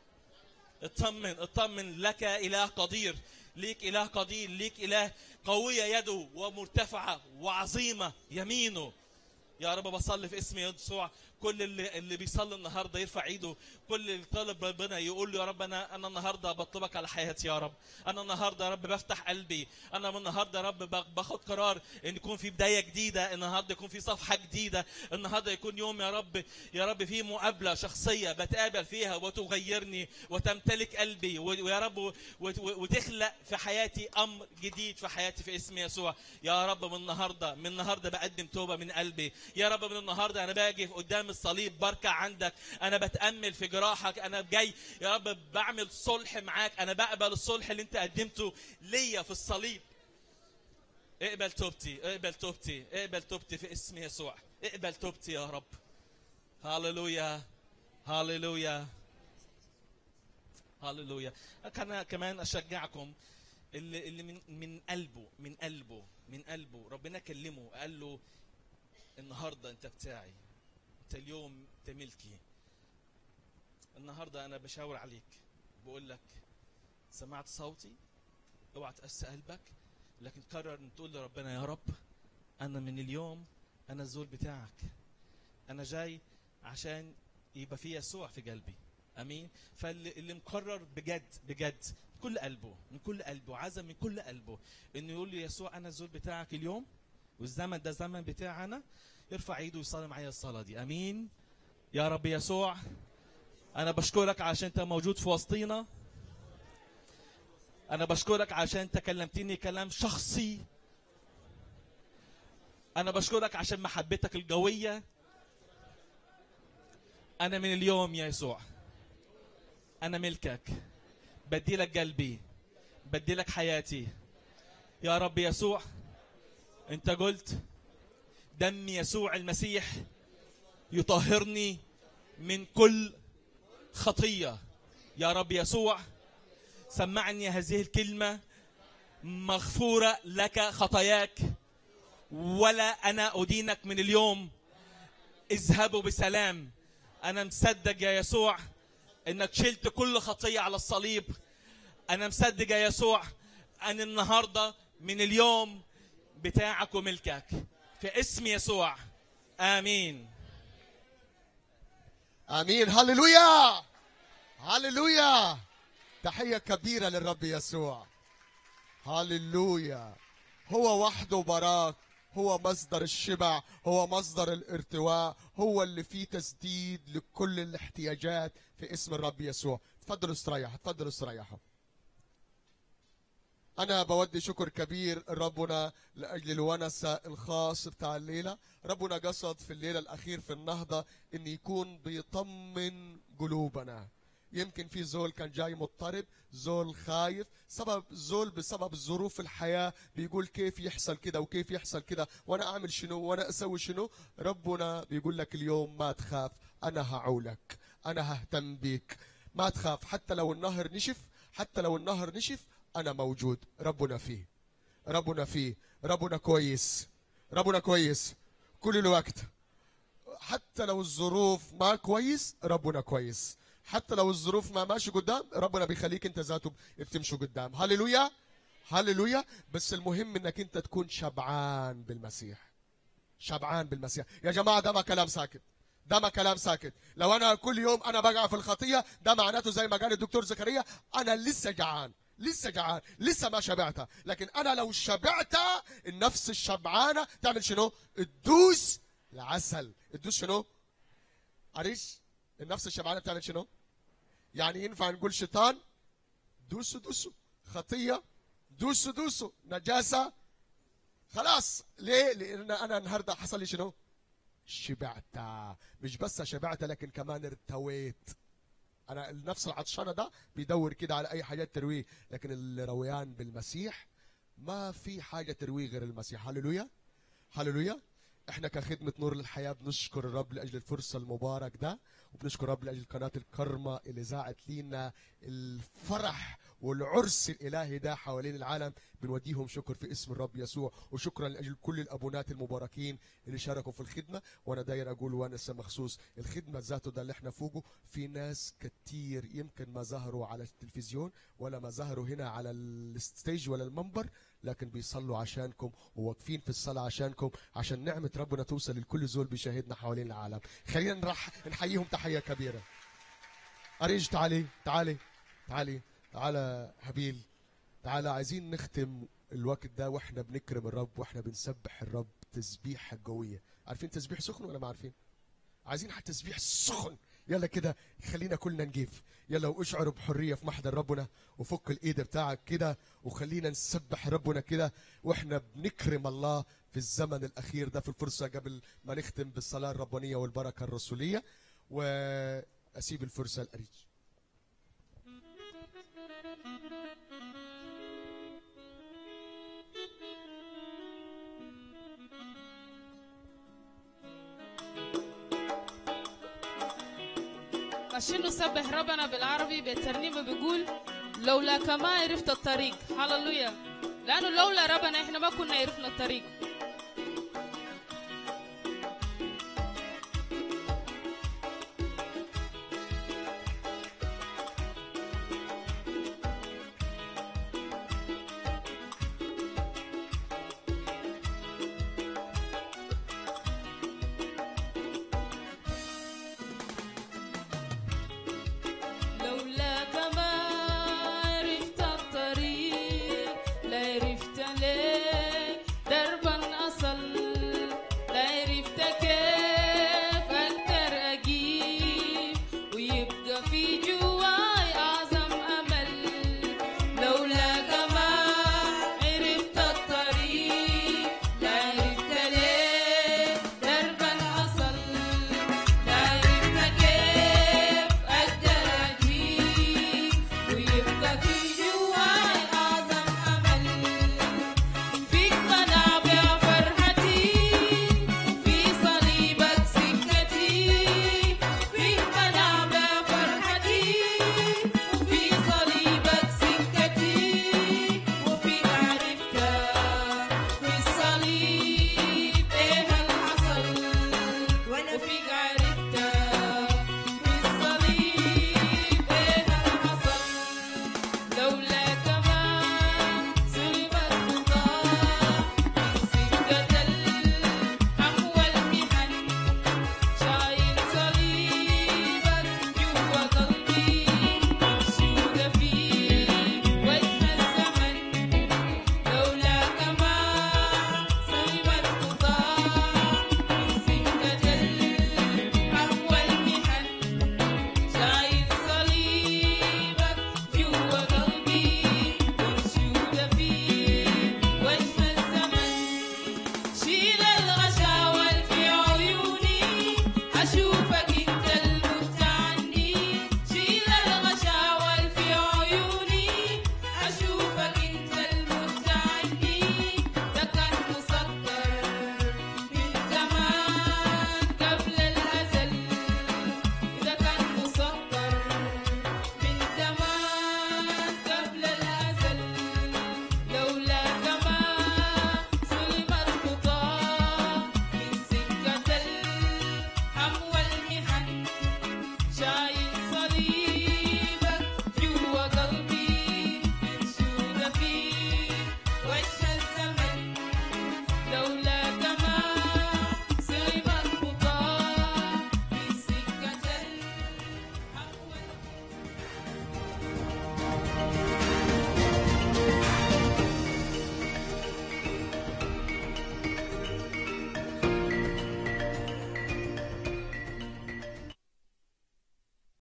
F: اطمن اطمن لك اله قدير ليك اله قدير ليك اله قويه يده ومرتفعه وعظيمه يمينه يا رب بصلي في اسم يسوع كل اللي اللي بيصلي النهارده يرفع ايده كل اللي طالب ربنا يقول له يا رب انا انا النهارده بطلبك على حياتي يا رب انا النهارده يا رب بفتح قلبي انا من النهارده يا رب ب- باخد قرار ان يكون في بدايه جديده النهارده يكون في صفحه جديده النهارده يكون يوم يا رب يا رب فيه مقابله شخصيه بتقابل فيها وتغيرني وتمتلك قلبي و- ويا رب و- وت- وتخلق في حياتي امر جديد في حياتي في اسم يسوع يا رب من النهارده من النهارده بقدم توبه من قلبي يا رب من النهارده انا باجي قدام الصليب بركع عندك انا بتامل في جراحك انا جاي يا رب بعمل صلح معاك انا بقبل الصلح اللي انت قدمته ليا في الصليب اقبل توبتي اقبل توبتي اقبل توبتي في اسم يسوع اقبل توبتي يا رب هاليلويا هاليلويا هاليلويا انا كمان اشجعكم اللي اللي من من قلبه من قلبه من قلبه ربنا كلمه قال له النهارده انت بتاعي انت اليوم انت ملكي النهارده انا بشاور عليك بقول لك سمعت صوتي اوعى تقسى قلبك لكن قرر ان تقول لربنا يا رب انا من اليوم انا الزول بتاعك انا جاي عشان يبقى في يسوع في قلبي امين فاللي اللي مقرر بجد بجد كل قلبه من كل قلبه عزم من كل قلبه انه يقول لي يسوع انا الزول بتاعك اليوم والزمن ده زمن بتاعنا يرفع ايده ويصلي معايا الصلاه دي امين يا رب يسوع انا بشكرك عشان انت موجود في وسطينا انا بشكرك عشان انت كلمتني كلام شخصي انا بشكرك عشان محبتك القويه انا من اليوم يا يسوع انا ملكك بدي لك قلبي بدي لك حياتي يا رب يسوع انت قلت دم يسوع المسيح يطهرني من كل خطيه يا رب يسوع سمعني هذه الكلمه مغفوره لك خطاياك ولا انا ادينك من اليوم اذهبوا بسلام انا مصدق يا يسوع انك شلت كل خطيه على الصليب انا مصدق يا يسوع ان النهارده من اليوم بتاعك وملكك في اسم يسوع امين
A: امين هللويا هللويا تحيه كبيره للرب يسوع هللويا هو وحده براك هو مصدر الشبع هو مصدر الارتواء هو اللي فيه تسديد لكل الاحتياجات في اسم الرب يسوع تفضلوا استريحوا تفضلوا استريحوا أنا بودي شكر كبير ربنا لأجل الونسة الخاص بتاع الليلة ربنا قصد في الليلة الأخير في النهضة إن يكون بيطمن قلوبنا يمكن في زول كان جاي مضطرب زول خايف سبب زول بسبب ظروف الحياة بيقول كيف يحصل كده وكيف يحصل كده وأنا أعمل شنو وأنا أسوي شنو ربنا بيقول لك اليوم ما تخاف أنا هعولك أنا ههتم بيك ما تخاف حتى لو النهر نشف حتى لو النهر نشف أنا موجود ربنا فيه ربنا فيه ربنا كويس ربنا كويس كل الوقت حتى لو الظروف ما كويس ربنا كويس حتى لو الظروف ما ماشي قدام ربنا بيخليك انت ذاته بتمشي قدام هللويا هللويا بس المهم انك انت تكون شبعان بالمسيح شبعان بالمسيح يا جماعه ده ما كلام ساكت ده ما كلام ساكت لو انا كل يوم انا بقع في الخطيه ده معناته زي ما قال الدكتور زكريا انا لسه جعان لسه جعان لسه ما شبعتها لكن انا لو شبعتها النفس الشبعانه تعمل شنو تدوس العسل تدوس شنو عريش النفس الشبعانه بتعمل شنو يعني ينفع نقول شيطان دوسوا دوسوا خطيه دوسوا دوسوا نجاسه خلاص ليه لان انا النهارده حصل لي شنو شبعت مش بس شبعت لكن كمان ارتويت انا النفس العطشانه ده بيدور كده على اي حاجات ترويه لكن الرويان بالمسيح ما في حاجه ترويه غير المسيح هللويا هللويا احنا كخدمه نور للحياه بنشكر الرب لاجل الفرصه المبارك ده وبنشكر الرب لاجل قناه الكرمه اللي زاعت لينا الفرح والعرس الالهي ده حوالين العالم بنوديهم شكر في اسم الرب يسوع وشكرا لاجل كل الابونات المباركين اللي شاركوا في الخدمه وانا داير اقول ونسه مخصوص الخدمه ذاته ده اللي احنا فوقه في ناس كتير يمكن ما ظهروا على التلفزيون ولا ما ظهروا هنا على الستيج ولا المنبر لكن بيصلوا عشانكم وواقفين في الصلاة عشانكم عشان نعمة ربنا توصل لكل زول بيشاهدنا حوالين العالم خلينا نرح نحييهم تحية كبيرة أريج تعالي تعالي تعالي تعالى هبيل تعالى عايزين نختم الوقت ده واحنا بنكرم الرب واحنا بنسبح الرب تسبيحة قوية عارفين تسبيح سخن ولا ما عارفين عايزين حتى تسبيح سخن يلا كده خلينا كلنا نجيف يلا واشعروا بحرية في محضر ربنا وفك الايد بتاعك كده وخلينا نسبح ربنا كده واحنا بنكرم الله في الزمن الاخير ده في الفرصة قبل ما نختم بالصلاة الربانية والبركة الرسولية واسيب الفرصة لأريج
C: عشان نسبح ربنا بالعربي بالترنيمه بيقول لولا كما عرفت الطريق هللويا لانه لولا ربنا احنا ما كنا عرفنا الطريق